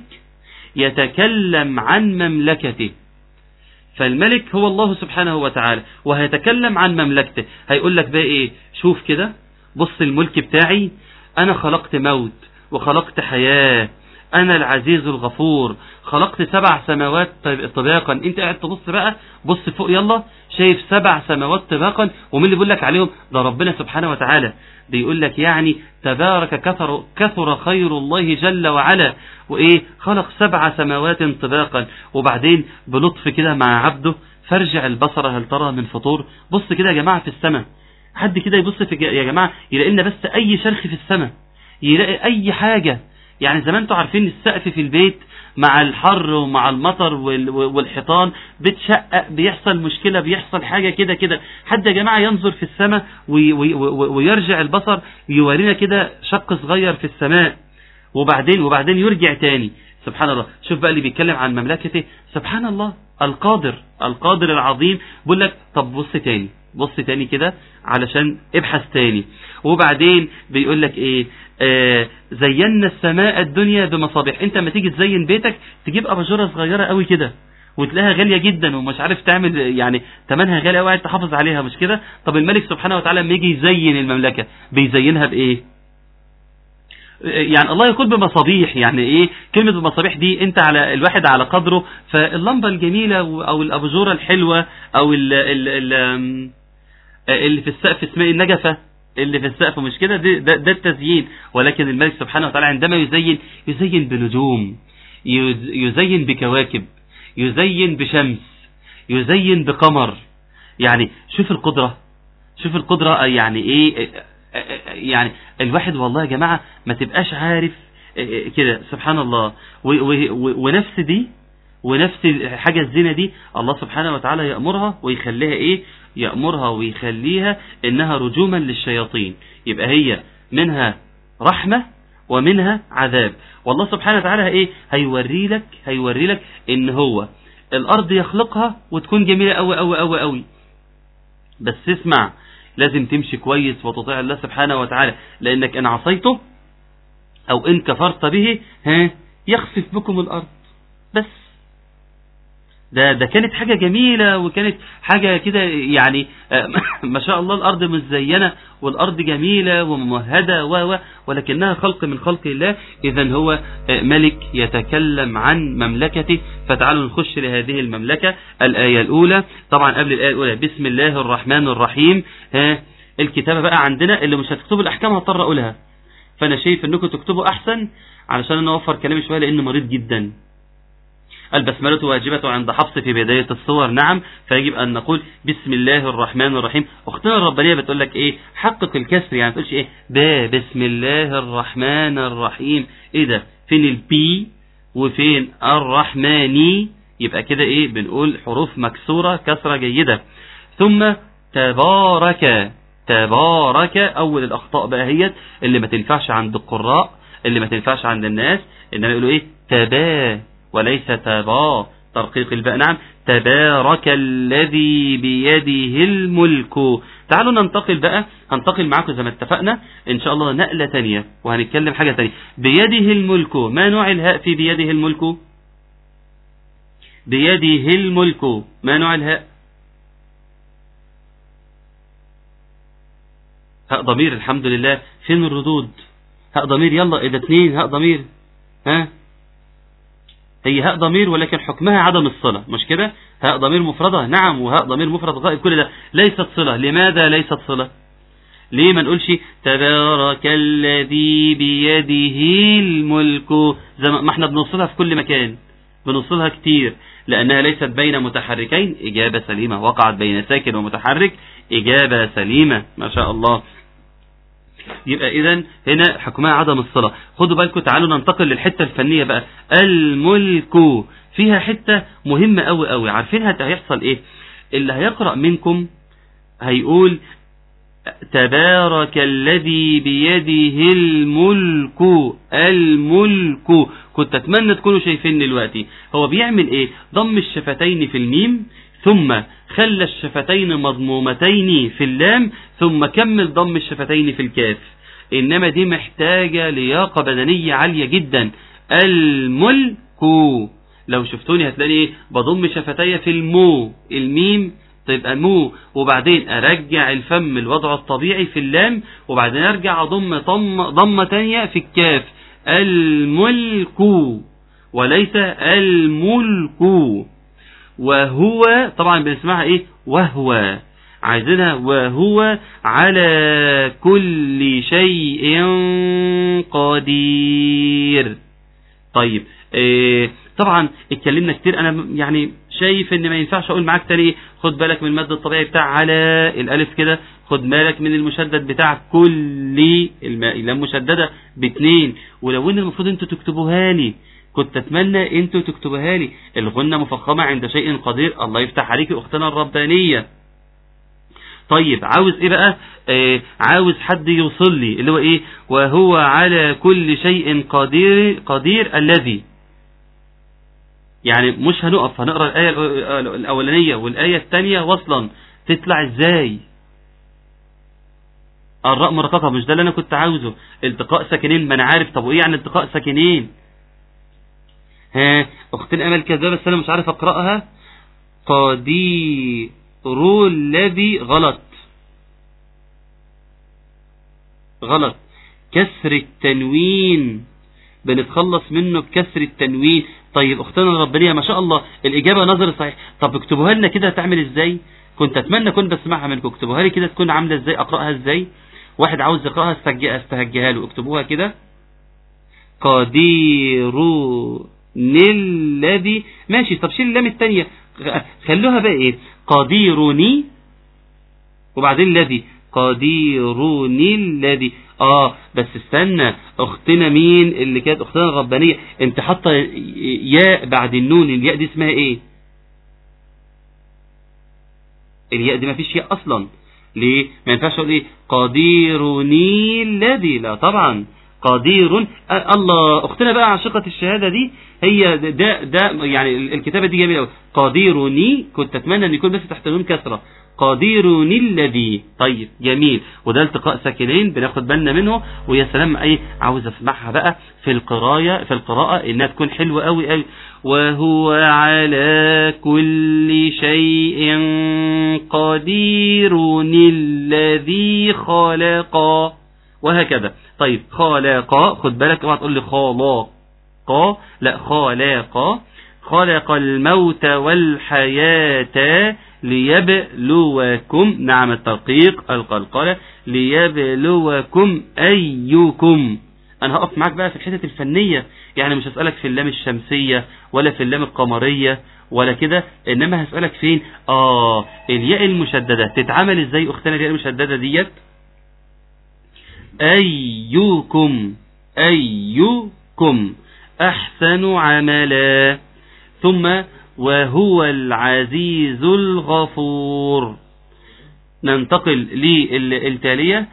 يتكلم عن مملكته فالملك هو الله سبحانه وتعالى وهيتكلم عن مملكته هيقول لك بقى ايه شوف كده بص الملك بتاعي انا خلقت موت وخلقت حياة انا العزيز الغفور خلقت سبع سماوات طب- طباقا انت قاعد تبص بقى بص فوق يلا شايف سبع سماوات طباقا ومين اللي بيقول لك عليهم ده ربنا سبحانه وتعالى بيقول لك يعني تبارك كثر كثر خير الله جل وعلا وايه خلق سبع سماوات طباقا وبعدين بلطف كده مع عبده فارجع البصر هل ترى من فطور بص كده يا جماعه في السماء حد كده يبص في يا جماعه يلاقي لنا بس اي شرخ في السماء يلاقي اي حاجه يعني زمان انتوا عارفين السقف في البيت مع الحر ومع المطر وال- والحيطان بتشقق بيحصل مشكلة بيحصل حاجة كده كده حد يا جماعة ينظر في السماء وي- وي- وي- ويرجع البصر يورينا كده شق صغير في السماء وبعدين وبعدين يرجع تاني سبحان الله شوف بقى اللي بيتكلم عن مملكته سبحان الله القادر القادر العظيم بيقول لك طب بص تاني بص تاني كده علشان ابحث تاني وبعدين بيقول لك ايه آه زينا السماء الدنيا بمصابيح انت لما تيجي تزين بيتك تجيب اباجوره صغيره قوي كده وتلاقيها غاليه جدا ومش عارف تعمل يعني ثمنها غالي قوي عايز تحافظ عليها مش كده طب الملك سبحانه وتعالى لما يجي يزين المملكه بيزينها بايه يعني الله يقول بمصابيح يعني ايه كلمة بمصابيح دي انت على الواحد على قدره فاللمبة الجميلة او الابجورة الحلوة او ال ال ال اللي في السقف اسمها النجفة اللي في السقف مش كده ده, ده, ده التزيين ولكن الملك سبحانه وتعالى عندما يزين يزين بنجوم يز- يزين بكواكب يزين بشمس يزين بقمر يعني شوف القدرة شوف القدرة يعني ايه يعني الواحد والله يا جماعة ما تبقاش عارف كده سبحان الله و- و- و- ونفس دي ونفس الحاجة الزنا دي الله سبحانه وتعالى يأمرها ويخليها ايه يأمرها ويخليها انها رجوما للشياطين يبقى هي منها رحمة ومنها عذاب والله سبحانه وتعالى ايه هيوري لك هيوري لك ان هو الارض يخلقها وتكون جميلة قوي قوي قوي قوي بس اسمع لازم تمشي كويس وتطيع الله سبحانه وتعالى لانك ان عصيته او ان كفرت به ها يخسف بكم الارض بس ده ده كانت حاجة جميلة وكانت حاجة كده يعني آه، ما شاء الله الأرض مزينة والأرض جميلة وممهدة و و ولكنها خلق من خلق الله إذا هو آه، ملك يتكلم عن مملكته فتعالوا نخش لهذه المملكة الآية الأولى طبعا قبل الآية الأولى بسم الله الرحمن الرحيم ها الكتابة بقى عندنا اللي مش هتكتبوا الأحكام هضطر أقولها فأنا شايف أنكم تكتبوا أحسن علشان أنا أوفر كلامي شوية لأنه مريض جدا البسملة واجبة عند حفص في بداية الصور نعم فيجب أن نقول بسم الله الرحمن الرحيم أختنا الربانية بتقول لك إيه حقق الكسر يعني تقولش إيه با بسم الله الرحمن الرحيم إيه ده فين البي وفين الرحماني يبقى كده إيه بنقول حروف مكسورة كسرة جيدة ثم تبارك تبارك أول الأخطاء بقى هي اللي ما تنفعش عند القراء اللي ما تنفعش عند الناس إنما يقولوا إيه تبا وليس تبا ترقيق الباء نعم تبارك الذي بيده الملك تعالوا ننتقل بقى هنتقل معاكم زي ما اتفقنا ان شاء الله نقلة تانية وهنتكلم حاجة تانية بيده الملك ما نوع الهاء في بيده الملك بيده الملك ما نوع الهاء هاء ضمير الحمد لله فين الردود هاء ضمير يلا اذا اتنين هاء ضمير ها هي هاء ضمير ولكن حكمها عدم الصلة مش كده هاء ضمير مفردة نعم وهاء ضمير مفرد غائب كل ده ليست صلة لماذا ليست صلة ليه ما نقولش تبارك الذي بيده الملك زي ما احنا بنوصلها في كل مكان بنوصلها كتير لأنها ليست بين متحركين إجابة سليمة وقعت بين ساكن ومتحرك إجابة سليمة ما شاء الله يبقى اذا هنا حكمها عدم الصلة خدوا بالكم تعالوا ننتقل للحتة الفنية بقى الملك فيها حتة مهمة قوي قوي عارفين هت- هيحصل ايه اللي هيقرأ منكم هيقول تبارك الذي بيده الملك الملك كنت اتمنى تكونوا شايفيني دلوقتي هو بيعمل ايه ضم الشفتين في الميم ثم خلى الشفتين مضمومتين في اللام ثم كمل ضم الشفتين في الكاف انما دي محتاجة لياقة بدنية عالية جدا الملك لو شفتوني هتلاقي ايه بضم شفتي في المو الميم تبقى مو وبعدين ارجع الفم الوضع الطبيعي في اللام وبعدين ارجع اضم ضم ضمه تانية في الكاف الملك وليس الملك وهو طبعا بنسمعها ايه وهو عايزينها وهو على كل شيء قدير طيب إيه طبعا اتكلمنا كتير انا يعني شايف ان ما ينفعش اقول معاك تاني خد بالك من المد الطبيعي بتاع على الالف كده خد بالك من المشدد بتاع كل الماء اللام مشدده باتنين ولو ان المفروض انتوا تكتبوها لي كنت اتمنى انتوا تكتبوها لي الغنة مفخمة عند شيء قدير الله يفتح عليك اختنا الربانية طيب عاوز ايه بقى آه عاوز حد يوصل لي اللي هو ايه وهو على كل شيء قدير قدير الذي يعني مش هنقف هنقرا الايه الأ- الاولانيه والايه الثانيه وصلا تطلع ازاي الراء مرققه مش ده اللي انا كنت عاوزه التقاء ساكنين ما انا عارف طب وايه يعني التقاء ساكنين ها اختنا امل كذابه بس انا مش عارف اقراها قدير الذي غلط غلط كسر التنوين بنتخلص منه بكسر التنوين طيب اختنا الربانيه ما شاء الله الاجابه نظر صحيح طب اكتبوها لنا كده هتعمل ازاي كنت اتمنى كنت بسمعها منكم اكتبوها لي كده تكون عامله ازاي اقراها ازاي واحد عاوز يقراها استهج- استهجها له اكتبوها كده قدير الذي ماشي طب شيل اللام الثانيه خلوها بقى ايه قديرني وبعدين الذي قديرني الذي اه بس استنى اختنا مين اللي كانت اختنا الربانيه انت حاطه ياء بعد النون الياء دي اسمها ايه الياء دي ما فيش ياء اصلا ليه ما ينفعش اقول ايه قديرني الذي لا طبعا قدير آه الله اختنا بقى عاشقة الشهادة دي هي ده ده يعني الكتابة دي جميلة قوي قديرني كنت اتمنى ان يكون بس تحت النون كسرة قديرني الذي طيب جميل وده التقاء ساكنين بناخد بالنا منه ويا سلام اي عاوز اسمعها بقى في القرايه في القراءه انها تكون حلوه قوي قوي وهو على كل شيء قدير الذي خلق وهكذا طيب خلق خد بالك اوعى تقول لي خلاق لا خلق خلق الموت والحياة ليبلوكم نعم الترقيق القلقلة ليبلوكم أيكم أنا هقف معاك بقى في الحتة الفنية يعني مش هسألك في اللام الشمسية ولا في اللام القمرية ولا كده إنما هسألك فين آه الياء المشددة تتعمل إزاي أختنا الياء المشددة ديت أيكم أيكم أحسن عملا ثم وهو العزيز الغفور ننتقل للتالية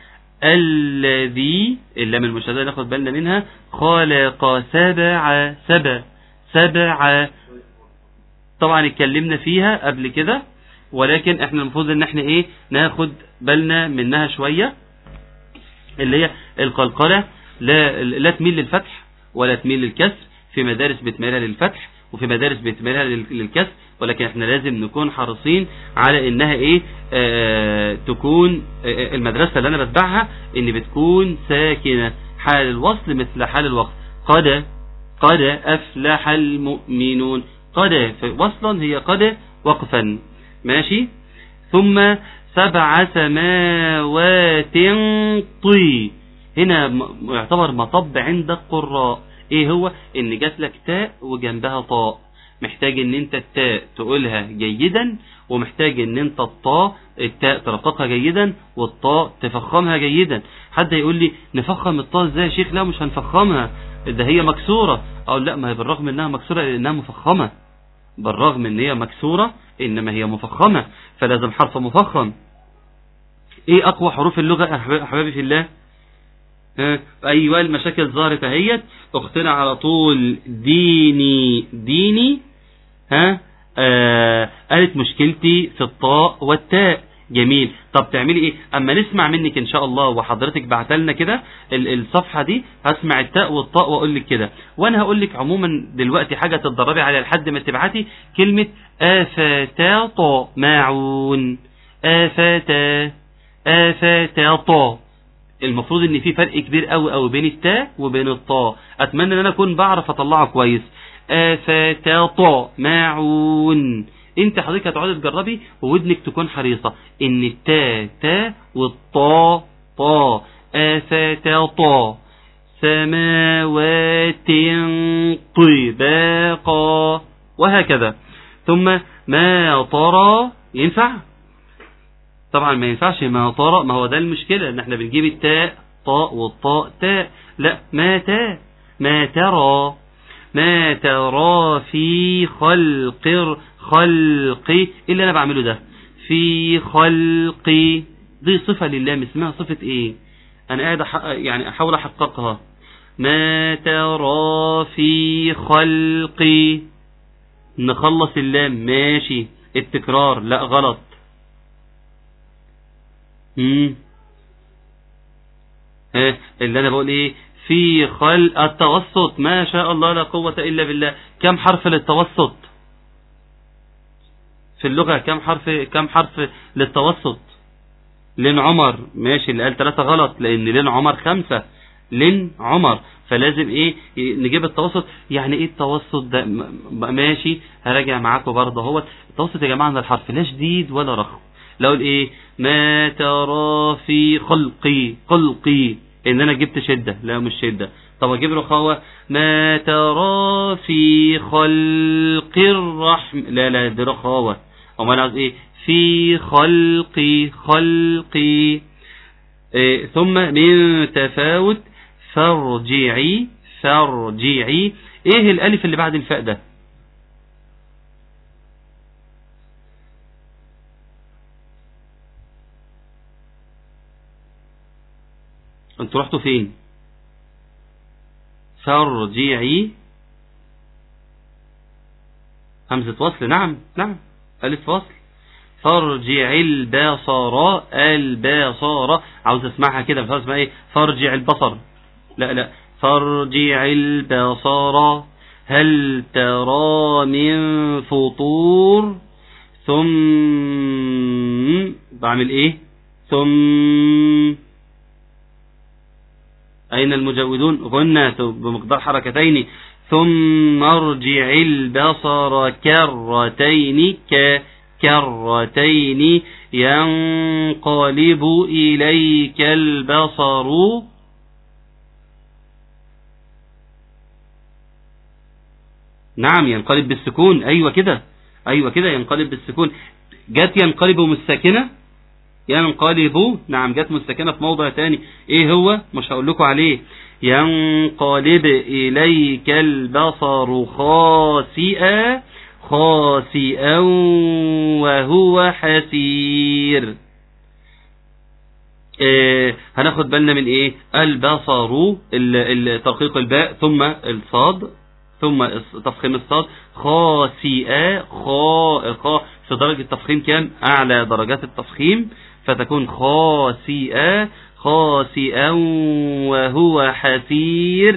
الذي اللام المشددة ناخد بالنا منها خلق سبع سبع سبع طبعا اتكلمنا فيها قبل كده ولكن احنا المفروض ان احنا ايه ناخد بالنا منها شوية اللي هي القلقلة لا, لا تميل للفتح ولا تميل للكسر في مدارس بتميلها للفتح وفي مدارس بتميلها للكسر ولكن احنا لازم نكون حريصين على انها ايه آه تكون آه المدرسة اللي انا بتبعها ان بتكون ساكنة حال الوصل مثل حال الوقت قد قد افلح المؤمنون قد وصلا هي قد وقفا ماشي ثم سبع سماوات طي هنا يعتبر مطب عند القراء ايه هو ان جات لك تاء وجنبها طاء محتاج ان انت التاء تقولها جيدا ومحتاج ان انت الطاء التاء ترققها جيدا والطاء تفخمها جيدا حد يقول لي نفخم الطاء ازاي يا شيخ لا مش هنفخمها ده هي مكسورة اقول لا ما هي بالرغم انها مكسورة لانها مفخمة بالرغم ان هي مكسورة انما هي مفخمة فلازم حرف مفخم ايه اقوى حروف اللغة يا حبايبي في الله ايوه المشاكل ظهرت اهيت اختنا على طول ديني ديني ها آه قالت مشكلتي في الطاء والتاء جميل طب تعملي ايه اما نسمع منك ان شاء الله وحضرتك بعتلنا كده الصفحة دي هسمع التاء والطاء واقول لك كده وانا هقول لك عموما دلوقتي حاجة تتدربي عليها لحد ما تبعتي كلمة افتا طاء معون افتا افتا طاء المفروض ان في فرق كبير قوي قوي بين التاء وبين الطاء اتمنى ان انا اكون بعرف اطلعه كويس افتطا معون انت حضرتك هتقعدي تجربي وودنك تكون حريصه ان التاء تاء والطاء طاء افتطا سماوات طباقا وهكذا ثم ما طرى ينفع طبعا ما ينفعش ما طرى ما هو ده المشكلة ان احنا بنجيب التاء طاء والطاء تاء لا ما تاء ما ترى ما ترى في خلق خلق ايه اللي انا بعمله ده في خلق دي صفة لله اسمها صفة ايه انا قاعد أح... يعني احاول احققها ما ترى في خلق نخلص اللام ماشي التكرار لا غلط امم ها اللي انا بقول ايه في خلق التوسط ما شاء الله لا قوة الا بالله كم حرف للتوسط في اللغة كم حرف كم حرف للتوسط لين عمر ماشي اللي قال ثلاثة غلط لان لين عمر خمسة لين عمر فلازم ايه نجيب التوسط يعني ايه التوسط ده ماشي هراجع معاكم برضه هو التوسط يا جماعة الحرف لا شديد ولا رخم لو ايه ما ترى في خلقي خلقي ان انا جبت شدة لا مش شدة طب اجيب رخاوة ما ترى في خلق الرحم لا لا دي رخاوة امال عاوز ايه في خلق خلقي إيه ثم من تفاوت فارجعي فارجعي ايه الالف اللي بعد الفاء ده انتوا رحتوا فين فارجعي همزة وصل نعم نعم ألف وصل فارجع البصر البصر عاوز اسمعها كده مش عاوز اسمها ايه فارجع البصر لا لا فارجع البصر هل ترى من فطور ثم بعمل ايه ثم أين المجودون غنى بمقدار حركتين ثم ارجع البصر كرتين ك كرتين ينقلب إليك البصر نعم ينقلب بالسكون أيوة كده أيوة كده ينقلب بالسكون جت ينقلب مستكنة ينقلب نعم جت مستكنة في موضع تاني ايه هو مش هقول لكم عليه ينقلب إليك البصر خاسئا خاسئا وهو حسير آه هناخد بالنا من ايه البصر ترقيق الباء ثم الصاد ثم تفخيم الصاد خاسئا خا خا في درجة تفخيم كام اعلى درجات التفخيم فتكون خاسئا خاسئا وهو حسير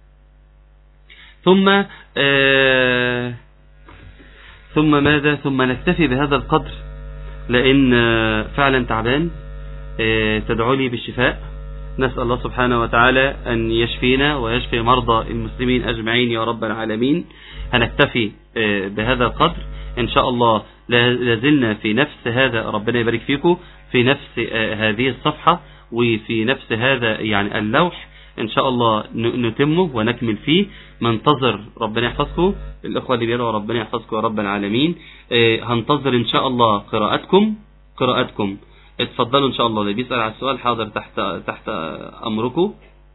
ثم آه ثم ماذا ثم نكتفي بهذا القدر لأن فعلا تعبان تدعو لي بالشفاء نسأل الله سبحانه وتعالى أن يشفينا ويشفي مرضى المسلمين أجمعين يا رب العالمين هنكتفي بهذا القدر إن شاء الله لازلنا في نفس هذا ربنا يبارك فيكم في نفس هذه الصفحة وفي نفس هذا يعني اللوح ان شاء الله نتمه ونكمل فيه منتظر ربنا يحفظكم الاخوة اللي بيقولوا ربنا يحفظكم يا رب العالمين هنتظر ان شاء الله قراءتكم قراءتكم اتفضلوا ان شاء الله اللي بيسأل على السؤال حاضر تحت تحت امركم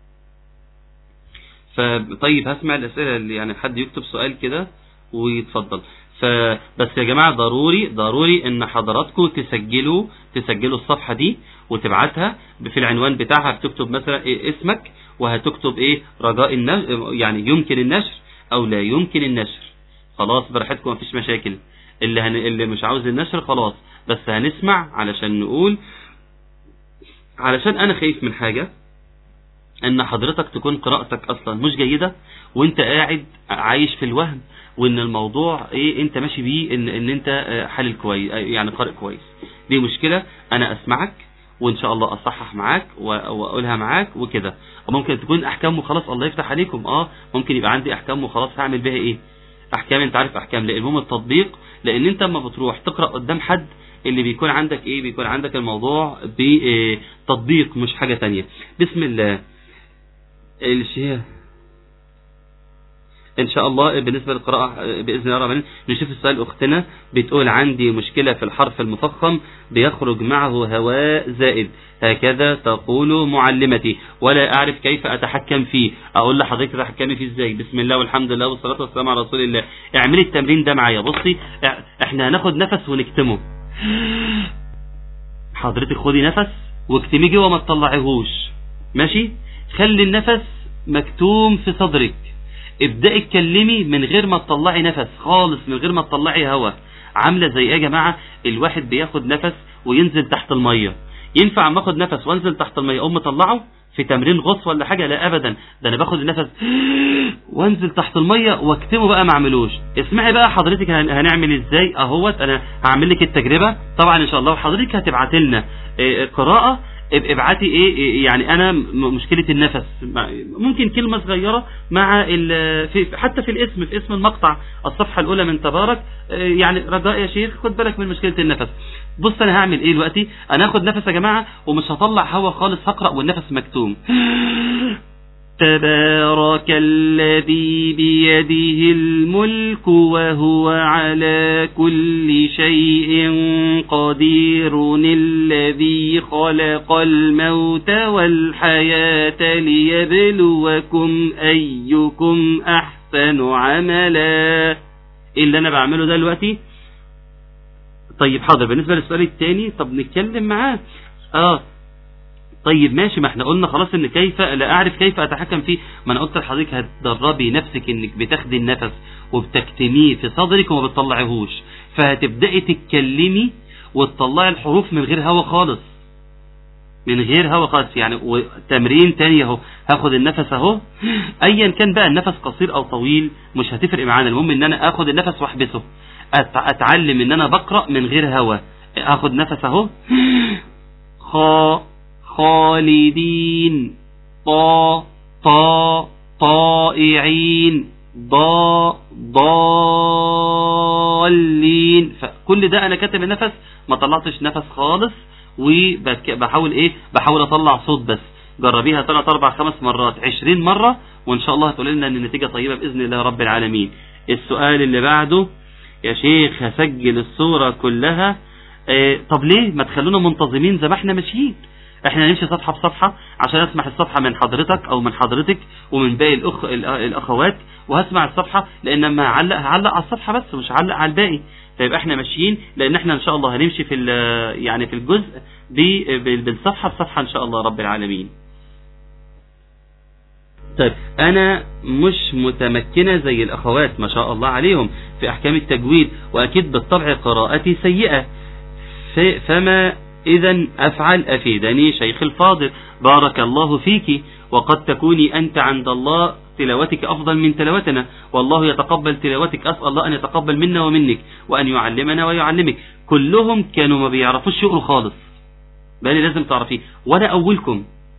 فطيب هسمع الاسئلة اللي يعني حد يكتب سؤال كده ويتفضل فبس يا جماعة ضروري ضروري ان حضراتكم تسجلوا تسجلوا الصفحة دي وتبعتها في العنوان بتاعها بتكتب مثلا إيه اسمك وهتكتب ايه رجاء النشر يعني يمكن النشر او لا يمكن النشر خلاص براحتكم مفيش مشاكل اللي هن... اللي مش عاوز النشر خلاص بس هنسمع علشان نقول علشان انا خايف من حاجة ان حضرتك تكون قراءتك اصلا مش جيدة وانت قاعد عايش في الوهم وان الموضوع ايه انت ماشي بيه ان, ان انت حلل كويس يعني قارئ كويس دي مشكلة انا اسمعك وان شاء الله اصحح معاك واقولها معاك وكده ممكن تكون احكام وخلاص الله يفتح عليكم اه ممكن يبقى عندي احكام وخلاص هعمل بيها ايه احكام انت عارف احكام لا المهم التطبيق لان انت اما بتروح تقرا قدام حد اللي بيكون عندك ايه بيكون عندك الموضوع بتطبيق مش حاجة تانية بسم الله الشيء ان شاء الله بالنسبة للقراءة باذن الله ربنا نشوف السؤال اختنا بتقول عندي مشكلة في الحرف المفخم بيخرج معه هواء زائد هكذا تقول معلمتي ولا اعرف كيف اتحكم فيه اقول لحضرتك تتحكمي فيه ازاي بسم الله والحمد لله والصلاة والسلام على رسول الله اعملي التمرين ده معايا بصي احنا هناخد نفس ونكتمه حضرتك خدي نفس واكتميه جوه ما تطلعيهوش ماشي خلي النفس مكتوم في صدرك ابدأي اتكلمي من غير ما تطلعي نفس خالص من غير ما تطلعي هوا عاملة زي ايه يا جماعة الواحد بياخد نفس وينزل تحت المية ينفع اما اخد نفس وانزل تحت المية اقوم مطلعه في تمرين غص ولا حاجة لا ابدا ده انا باخد النفس وانزل تحت المية واكتمه بقى ما اعملوش اسمعي بقى حضرتك هنعمل ازاي اهوت انا هعمل لك التجربة طبعا ان شاء الله وحضرتك هتبعت لنا قراءة ابعتي ايه يعني انا مشكلة النفس ممكن كلمة صغيرة مع في حتى في الاسم في اسم المقطع الصفحة الاولى من تبارك يعني رجاء يا شيخ خد بالك من مشكلة النفس بص انا هعمل ايه دلوقتي انا هاخد نفس يا جماعة ومش هطلع هوا خالص هقرأ والنفس مكتوم تبارك الذي بيده الملك وهو على كل شيء قدير الذي خلق الموت والحياة ليبلوكم أيكم أحسن عملا إيه اللي أنا بعمله ده دلوقتي طيب حاضر بالنسبة للسؤال الثاني طب نتكلم معاه اه طيب ماشي ما احنا قلنا خلاص ان كيف لا اعرف كيف اتحكم فيه ما انا قلت لحضرتك هتدربي نفسك انك بتاخدي النفس وبتكتميه في صدرك وما بتطلعيهوش فهتبداي تتكلمي وتطلعي الحروف من غير هوا خالص من غير هوا خالص يعني وتمرين تاني اهو هاخد النفس اهو ايا كان بقى النفس قصير او طويل مش هتفرق معانا المهم ان انا اخد النفس واحبسه أت- اتعلم ان انا بقرا من غير هوا اخد نفس اهو خا خالدين طا طا طائعين ضا ضالين فكل ده انا كاتب النفس ما طلعتش نفس خالص وبحاول ايه بحاول اطلع صوت بس جربيها ثلاث اربع خمس مرات عشرين مرة وان شاء الله هتقول لنا ان النتيجة طيبة باذن الله رب العالمين السؤال اللي بعده يا شيخ هسجل الصورة كلها اه طب ليه ما تخلونا منتظمين زي ما احنا ماشيين احنا نمشي صفحة بصفحة عشان اسمع الصفحة من حضرتك او من حضرتك ومن باقي الأخ... الأ- الاخوات وهسمع الصفحة لان لما هعلق هعلق على الصفحة بس مش هعلق على الباقي فيبقى احنا ماشيين لان احنا ان شاء الله هنمشي في ال- يعني في الجزء ب- بال- بالصفحة بصفحة ان شاء الله رب العالمين طيب انا مش متمكنة زي الاخوات ما شاء الله عليهم في احكام التجويد واكيد بالطبع قراءتي سيئة ف- فما اذا افعل افيدني شيخ الفاضل بارك الله فيك وقد تكوني انت عند الله تلاوتك افضل من تلاوتنا والله يتقبل تلاوتك اسال الله ان يتقبل منا ومنك وان يعلمنا ويعلمك كلهم كانوا ما بيعرفوش يقروا خالص بالي لازم تعرفيه وانا اولكم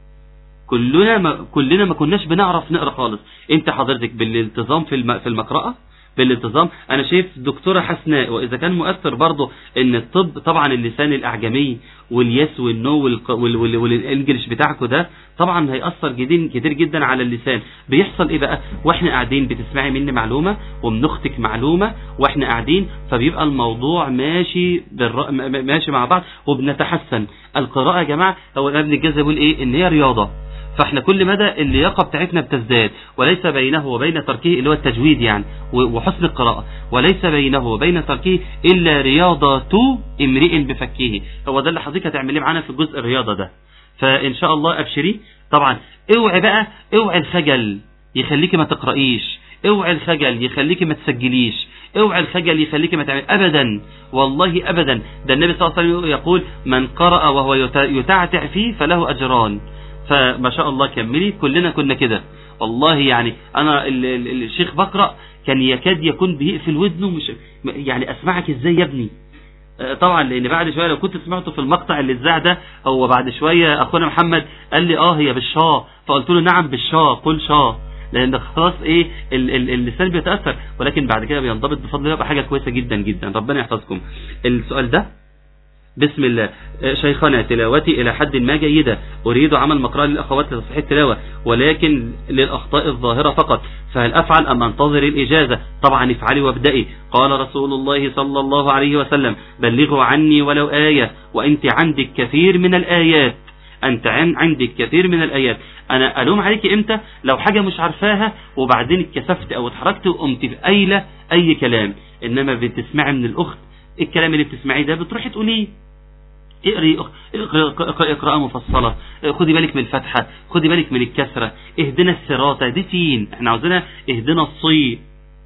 كلنا ما كلنا ما كناش بنعرف نقرا خالص انت حضرتك بالالتزام في الم... في المقرأة بالالتزام انا شايف دكتوره حسناء واذا كان مؤثر برضه ان الطب طبعا اللسان الاعجمي واليس والنو والق... وال... وال... والانجليش بتاعكم ده طبعا هيأثر جديد كتير جدا على اللسان بيحصل ايه بقى واحنا قاعدين بتسمعي مني معلومه وبنختك معلومه واحنا قاعدين فبيبقى الموضوع ماشي بالر... م- م- ماشي مع بعض وبنتحسن القراءه يا جماعه هو ابن الجزء بيقول ايه ان هي رياضه فاحنا كل مدى اللياقه بتاعتنا بتزداد وليس بينه وبين تركه اللي هو التجويد يعني و- وحسن القراءه وليس بينه وبين تركه الا رياضه امرئ بفكه هو ده اللي حضرتك هتعمليه معانا في جزء الرياضه ده فان شاء الله ابشري طبعا اوعي بقى اوعي الخجل يخليكي ما تقرايش اوعي الخجل يخليكي ما تسجليش اوعي الخجل يخليكي ما تعمل ابدا والله ابدا ده النبي صلى الله عليه وسلم يقول من قرأ وهو يت- يتعتع فيه فله اجران فما شاء الله كملي كلنا كنا كده والله يعني انا ال- ال- الشيخ بقرأ كان يكاد يكون بيقفل ودنه مش يعني اسمعك ازاي يا ابني آه، طبعا لان بعد شويه لو كنت سمعته في المقطع اللي اتذاع ده هو بعد شويه اخونا محمد قال لي اه هي بالشاه فقلت له نعم بالشاه قل شاه لان خلاص ايه ال- ال- اللسان بيتاثر ولكن بعد كده بينضبط بفضل الله بقى حاجه كويسه جدا جدا ربنا يحفظكم السؤال ده بسم الله آه، شيخنا تلاوتي إلى حد ما جيدة أريد عمل مقرأة للأخوات لتصحيح التلاوة ولكن للأخطاء الظاهرة فقط فهل أفعل أم أنتظر الإجازة طبعا افعلي وابدأي قال رسول الله صلى الله عليه وسلم بلغوا عني ولو آية وأنت عندك كثير من الآيات أنت عن عندك كثير من الآيات أنا ألوم عليك إمتى لو حاجة مش عارفاها وبعدين اتكسفت أو اتحركت وقمت قايلة أي كلام إنما بتسمعي من الأخت الكلام اللي بتسمعيه ده بتروحي تقوليه اقري اقرأ اقرأ مفصلة خدي بالك من الفتحة خدي بالك من الكسرة اهدنا الصراط دي سين احنا عاوزينها اهدنا الصي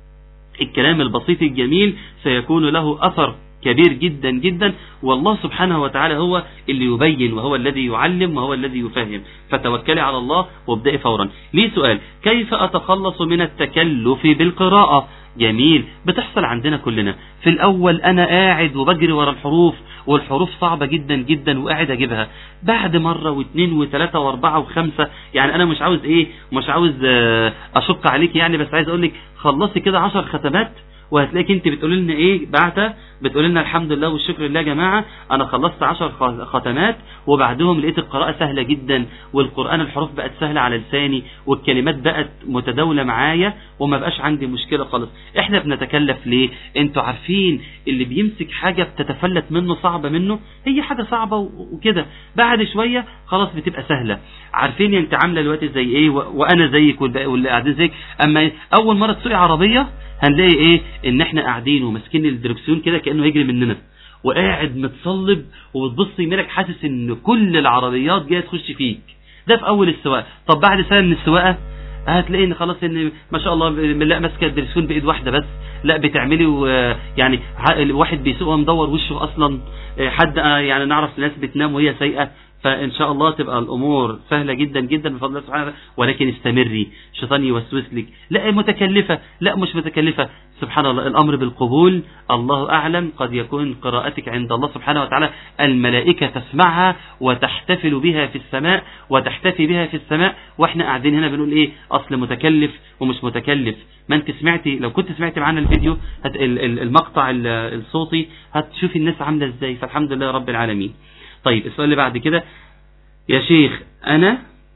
الكلام البسيط الجميل سيكون له أثر كبير جدا جدا والله سبحانه وتعالى هو اللي يبين وهو الذي يعلم وهو الذي يفهم فتوكلي على الله وابدأي فورا ليه سؤال كيف أتخلص من التكلف بالقراءة جميل بتحصل عندنا كلنا في الأول أنا قاعد وبجري ورا الحروف والحروف صعبة جدا جدا وقاعد أجيبها بعد مرة واثنين وثلاثة واربعة وخمسة يعني أنا مش عاوز إيه مش عاوز آه، أشق عليك يعني بس عايز أقول لك خلصي كده عشر ختمات وهتلاقيك انت بتقول لنا ايه بعتها بتقول لنا الحمد لله والشكر لله يا جماعه انا خلصت 10 ختمات وبعدهم لقيت القراءه سهله جدا والقران الحروف بقت سهله على لساني والكلمات بقت متداوله معايا وما بقاش عندي مشكله خالص احنا بنتكلف ليه انتوا عارفين اللي بيمسك حاجه بتتفلت منه صعبه منه هي حاجه صعبه و- وكده بعد شويه خلاص بتبقى سهله عارفين انت عامله دلوقتي زي ايه و- وانا زيك والباقي- واللي قاعدين زيك اما اول مره تسوقي عربيه هنلاقي ايه ان احنا قاعدين وماسكين الدركسيون كده كانه يجري مننا وقاعد متصلب وبتبص يمينك حاسس ان كل العربيات جايه تخش فيك ده في اول السواقه طب بعد سنه من السواقه هتلاقي ان خلاص ان ما شاء الله لا ماسكه الدركسيون بايد واحده بس لا بتعملي و- يعني ح- واحد بيسوق وهو مدور وشه اصلا آه، حد آه، يعني نعرف ناس بتنام وهي سايقه فان شاء الله تبقى الامور سهله جدا جدا بفضل الله سبحانه وتعالى ولكن استمري الشيطان يوسوس لك لا متكلفه لا مش متكلفه سبحان الله الامر بالقبول الله اعلم قد يكون قراءتك عند الله سبحانه وتعالى الملائكه تسمعها وتحتفل بها في السماء وتحتفي بها في السماء واحنا قاعدين هنا بنقول ايه اصل متكلف ومش متكلف ما انت سمعتي لو كنت سمعتي معانا الفيديو هت ال- ال- المقطع ال- الصوتي هتشوفي الناس عامله ازاي فالحمد لله رب العالمين طيب السؤال اللي بعد كده يا شيخ انا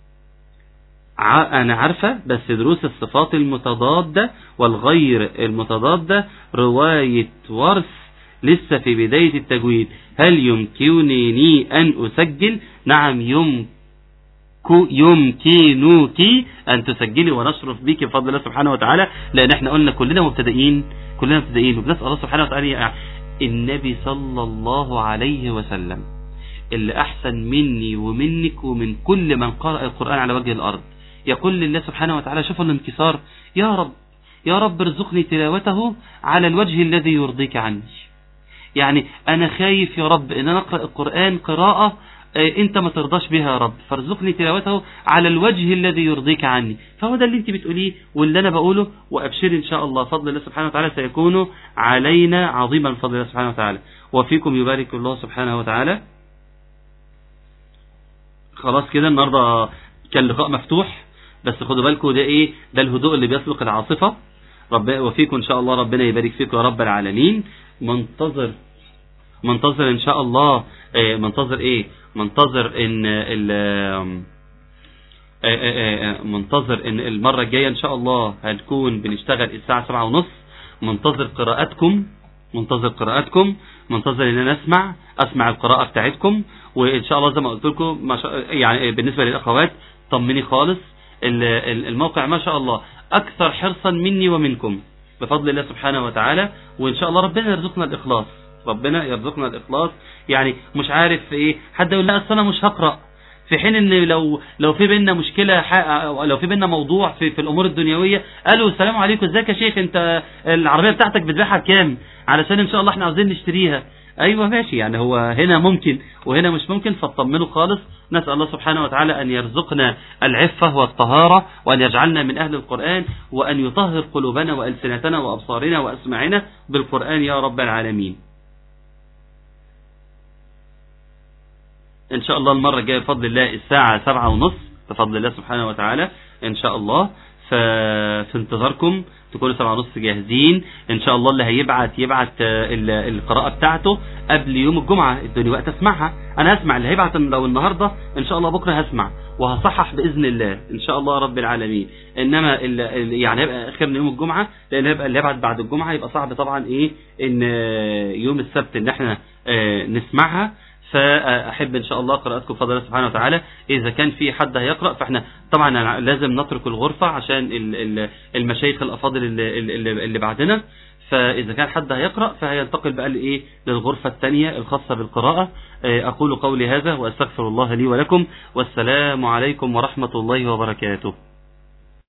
ع- انا عارفه بس دروس الصفات المتضاده والغير المتضاده روايه ورث لسه في بدايه التجويد هل يمكنني ان اسجل نعم يمكن يمكنك ان تسجلي ونشرف بك بفضل الله سبحانه وتعالى لان احنا قلنا كلنا مبتدئين كلنا مبتدئين وبنسال الله سبحانه وتعالى النبي صلى الله عليه وسلم اللي احسن مني ومنك ومن كل من قرأ القرآن على وجه الارض يقول لله سبحانه وتعالى شوفوا الانكسار يا رب يا رب ارزقني تلاوته على الوجه الذي يرضيك عني يعني انا خايف يا رب ان انا اقرا القران قراءه آه، انت ما ترضاش بها يا رب فارزقني تلاوته على الوجه الذي يرضيك عني فهو ده اللي انت بتقوليه واللي انا بقوله وابشري ان شاء الله فضل الله سبحانه وتعالى سيكون علينا عظيما بفضل الله سبحانه وتعالى وفيكم يبارك الله سبحانه وتعالى خلاص كده النهارده كان لقاء مفتوح بس خدوا بالكم ده ايه ده الهدوء اللي بيسبق العاصفه رب وفيكم ان شاء الله ربنا يبارك فيكم يا رب العالمين منتظر منتظر ان شاء الله آه، منتظر ايه منتظر ان ال آه، آه، آه، منتظر ان المره الجايه ان شاء الله هنكون بنشتغل الساعه سبعة ونص منتظر قراءتكم منتظر قراءتكم منتظر ان انا اسمع اسمع القراءه بتاعتكم وان شاء الله زي ما قلت لكم ما شاء يعني بالنسبه للاخوات طمني خالص ال- ال- الموقع ما شاء الله اكثر حرصا مني ومنكم بفضل الله سبحانه وتعالى وان شاء الله ربنا يرزقنا الاخلاص ربنا يرزقنا الاخلاص يعني مش عارف ايه حد يقول لا اصل انا مش هقرا في حين ان لو لو في بينا مشكله ح- أو لو في بينا موضوع في في الامور الدنيويه قالوا السلام عليكم ازيك يا شيخ انت العربيه بتاعتك بتبيعها بكام علشان ان شاء الله احنا عاوزين نشتريها ايوه ماشي يعني هو هنا ممكن وهنا مش ممكن فاطمنوا خالص نسال الله سبحانه وتعالى ان يرزقنا العفه والطهاره وان يجعلنا من اهل القران وان يطهر قلوبنا والسنتنا وابصارنا واسماعنا بالقران يا رب العالمين ان شاء الله المره الجايه بفضل الله الساعه سبعة ونص بفضل الله سبحانه وتعالى ان شاء الله ففي انتظاركم تكونوا سبعة ونص جاهزين ان شاء الله اللي هيبعت يبعت آه، ال- القراءة بتاعته قبل يوم الجمعة ادوني وقت اسمعها انا هسمع اللي هيبعت لو النهاردة ان شاء الله بكرة هسمع وهصحح باذن الله ان شاء الله رب العالمين انما ال- ال- يعني هيبقى اخر من يوم الجمعة لان هيبقى اللي هيبعت بعد الجمعة يبقى صعب طبعا ايه ان آه، يوم السبت ان احنا آه، نسمعها فاحب ان شاء الله قراءتكم بفضل الله سبحانه وتعالى اذا كان في حد هيقرا فاحنا طبعا لازم نترك الغرفه عشان ال- ال- المشايخ الافاضل اللي, اللي, اللي بعدنا فاذا كان حد هيقرا فهينتقل بقى لايه للغرفه الثانيه الخاصه بالقراءه آه، اقول قولي هذا واستغفر الله لي ولكم والسلام عليكم ورحمه الله وبركاته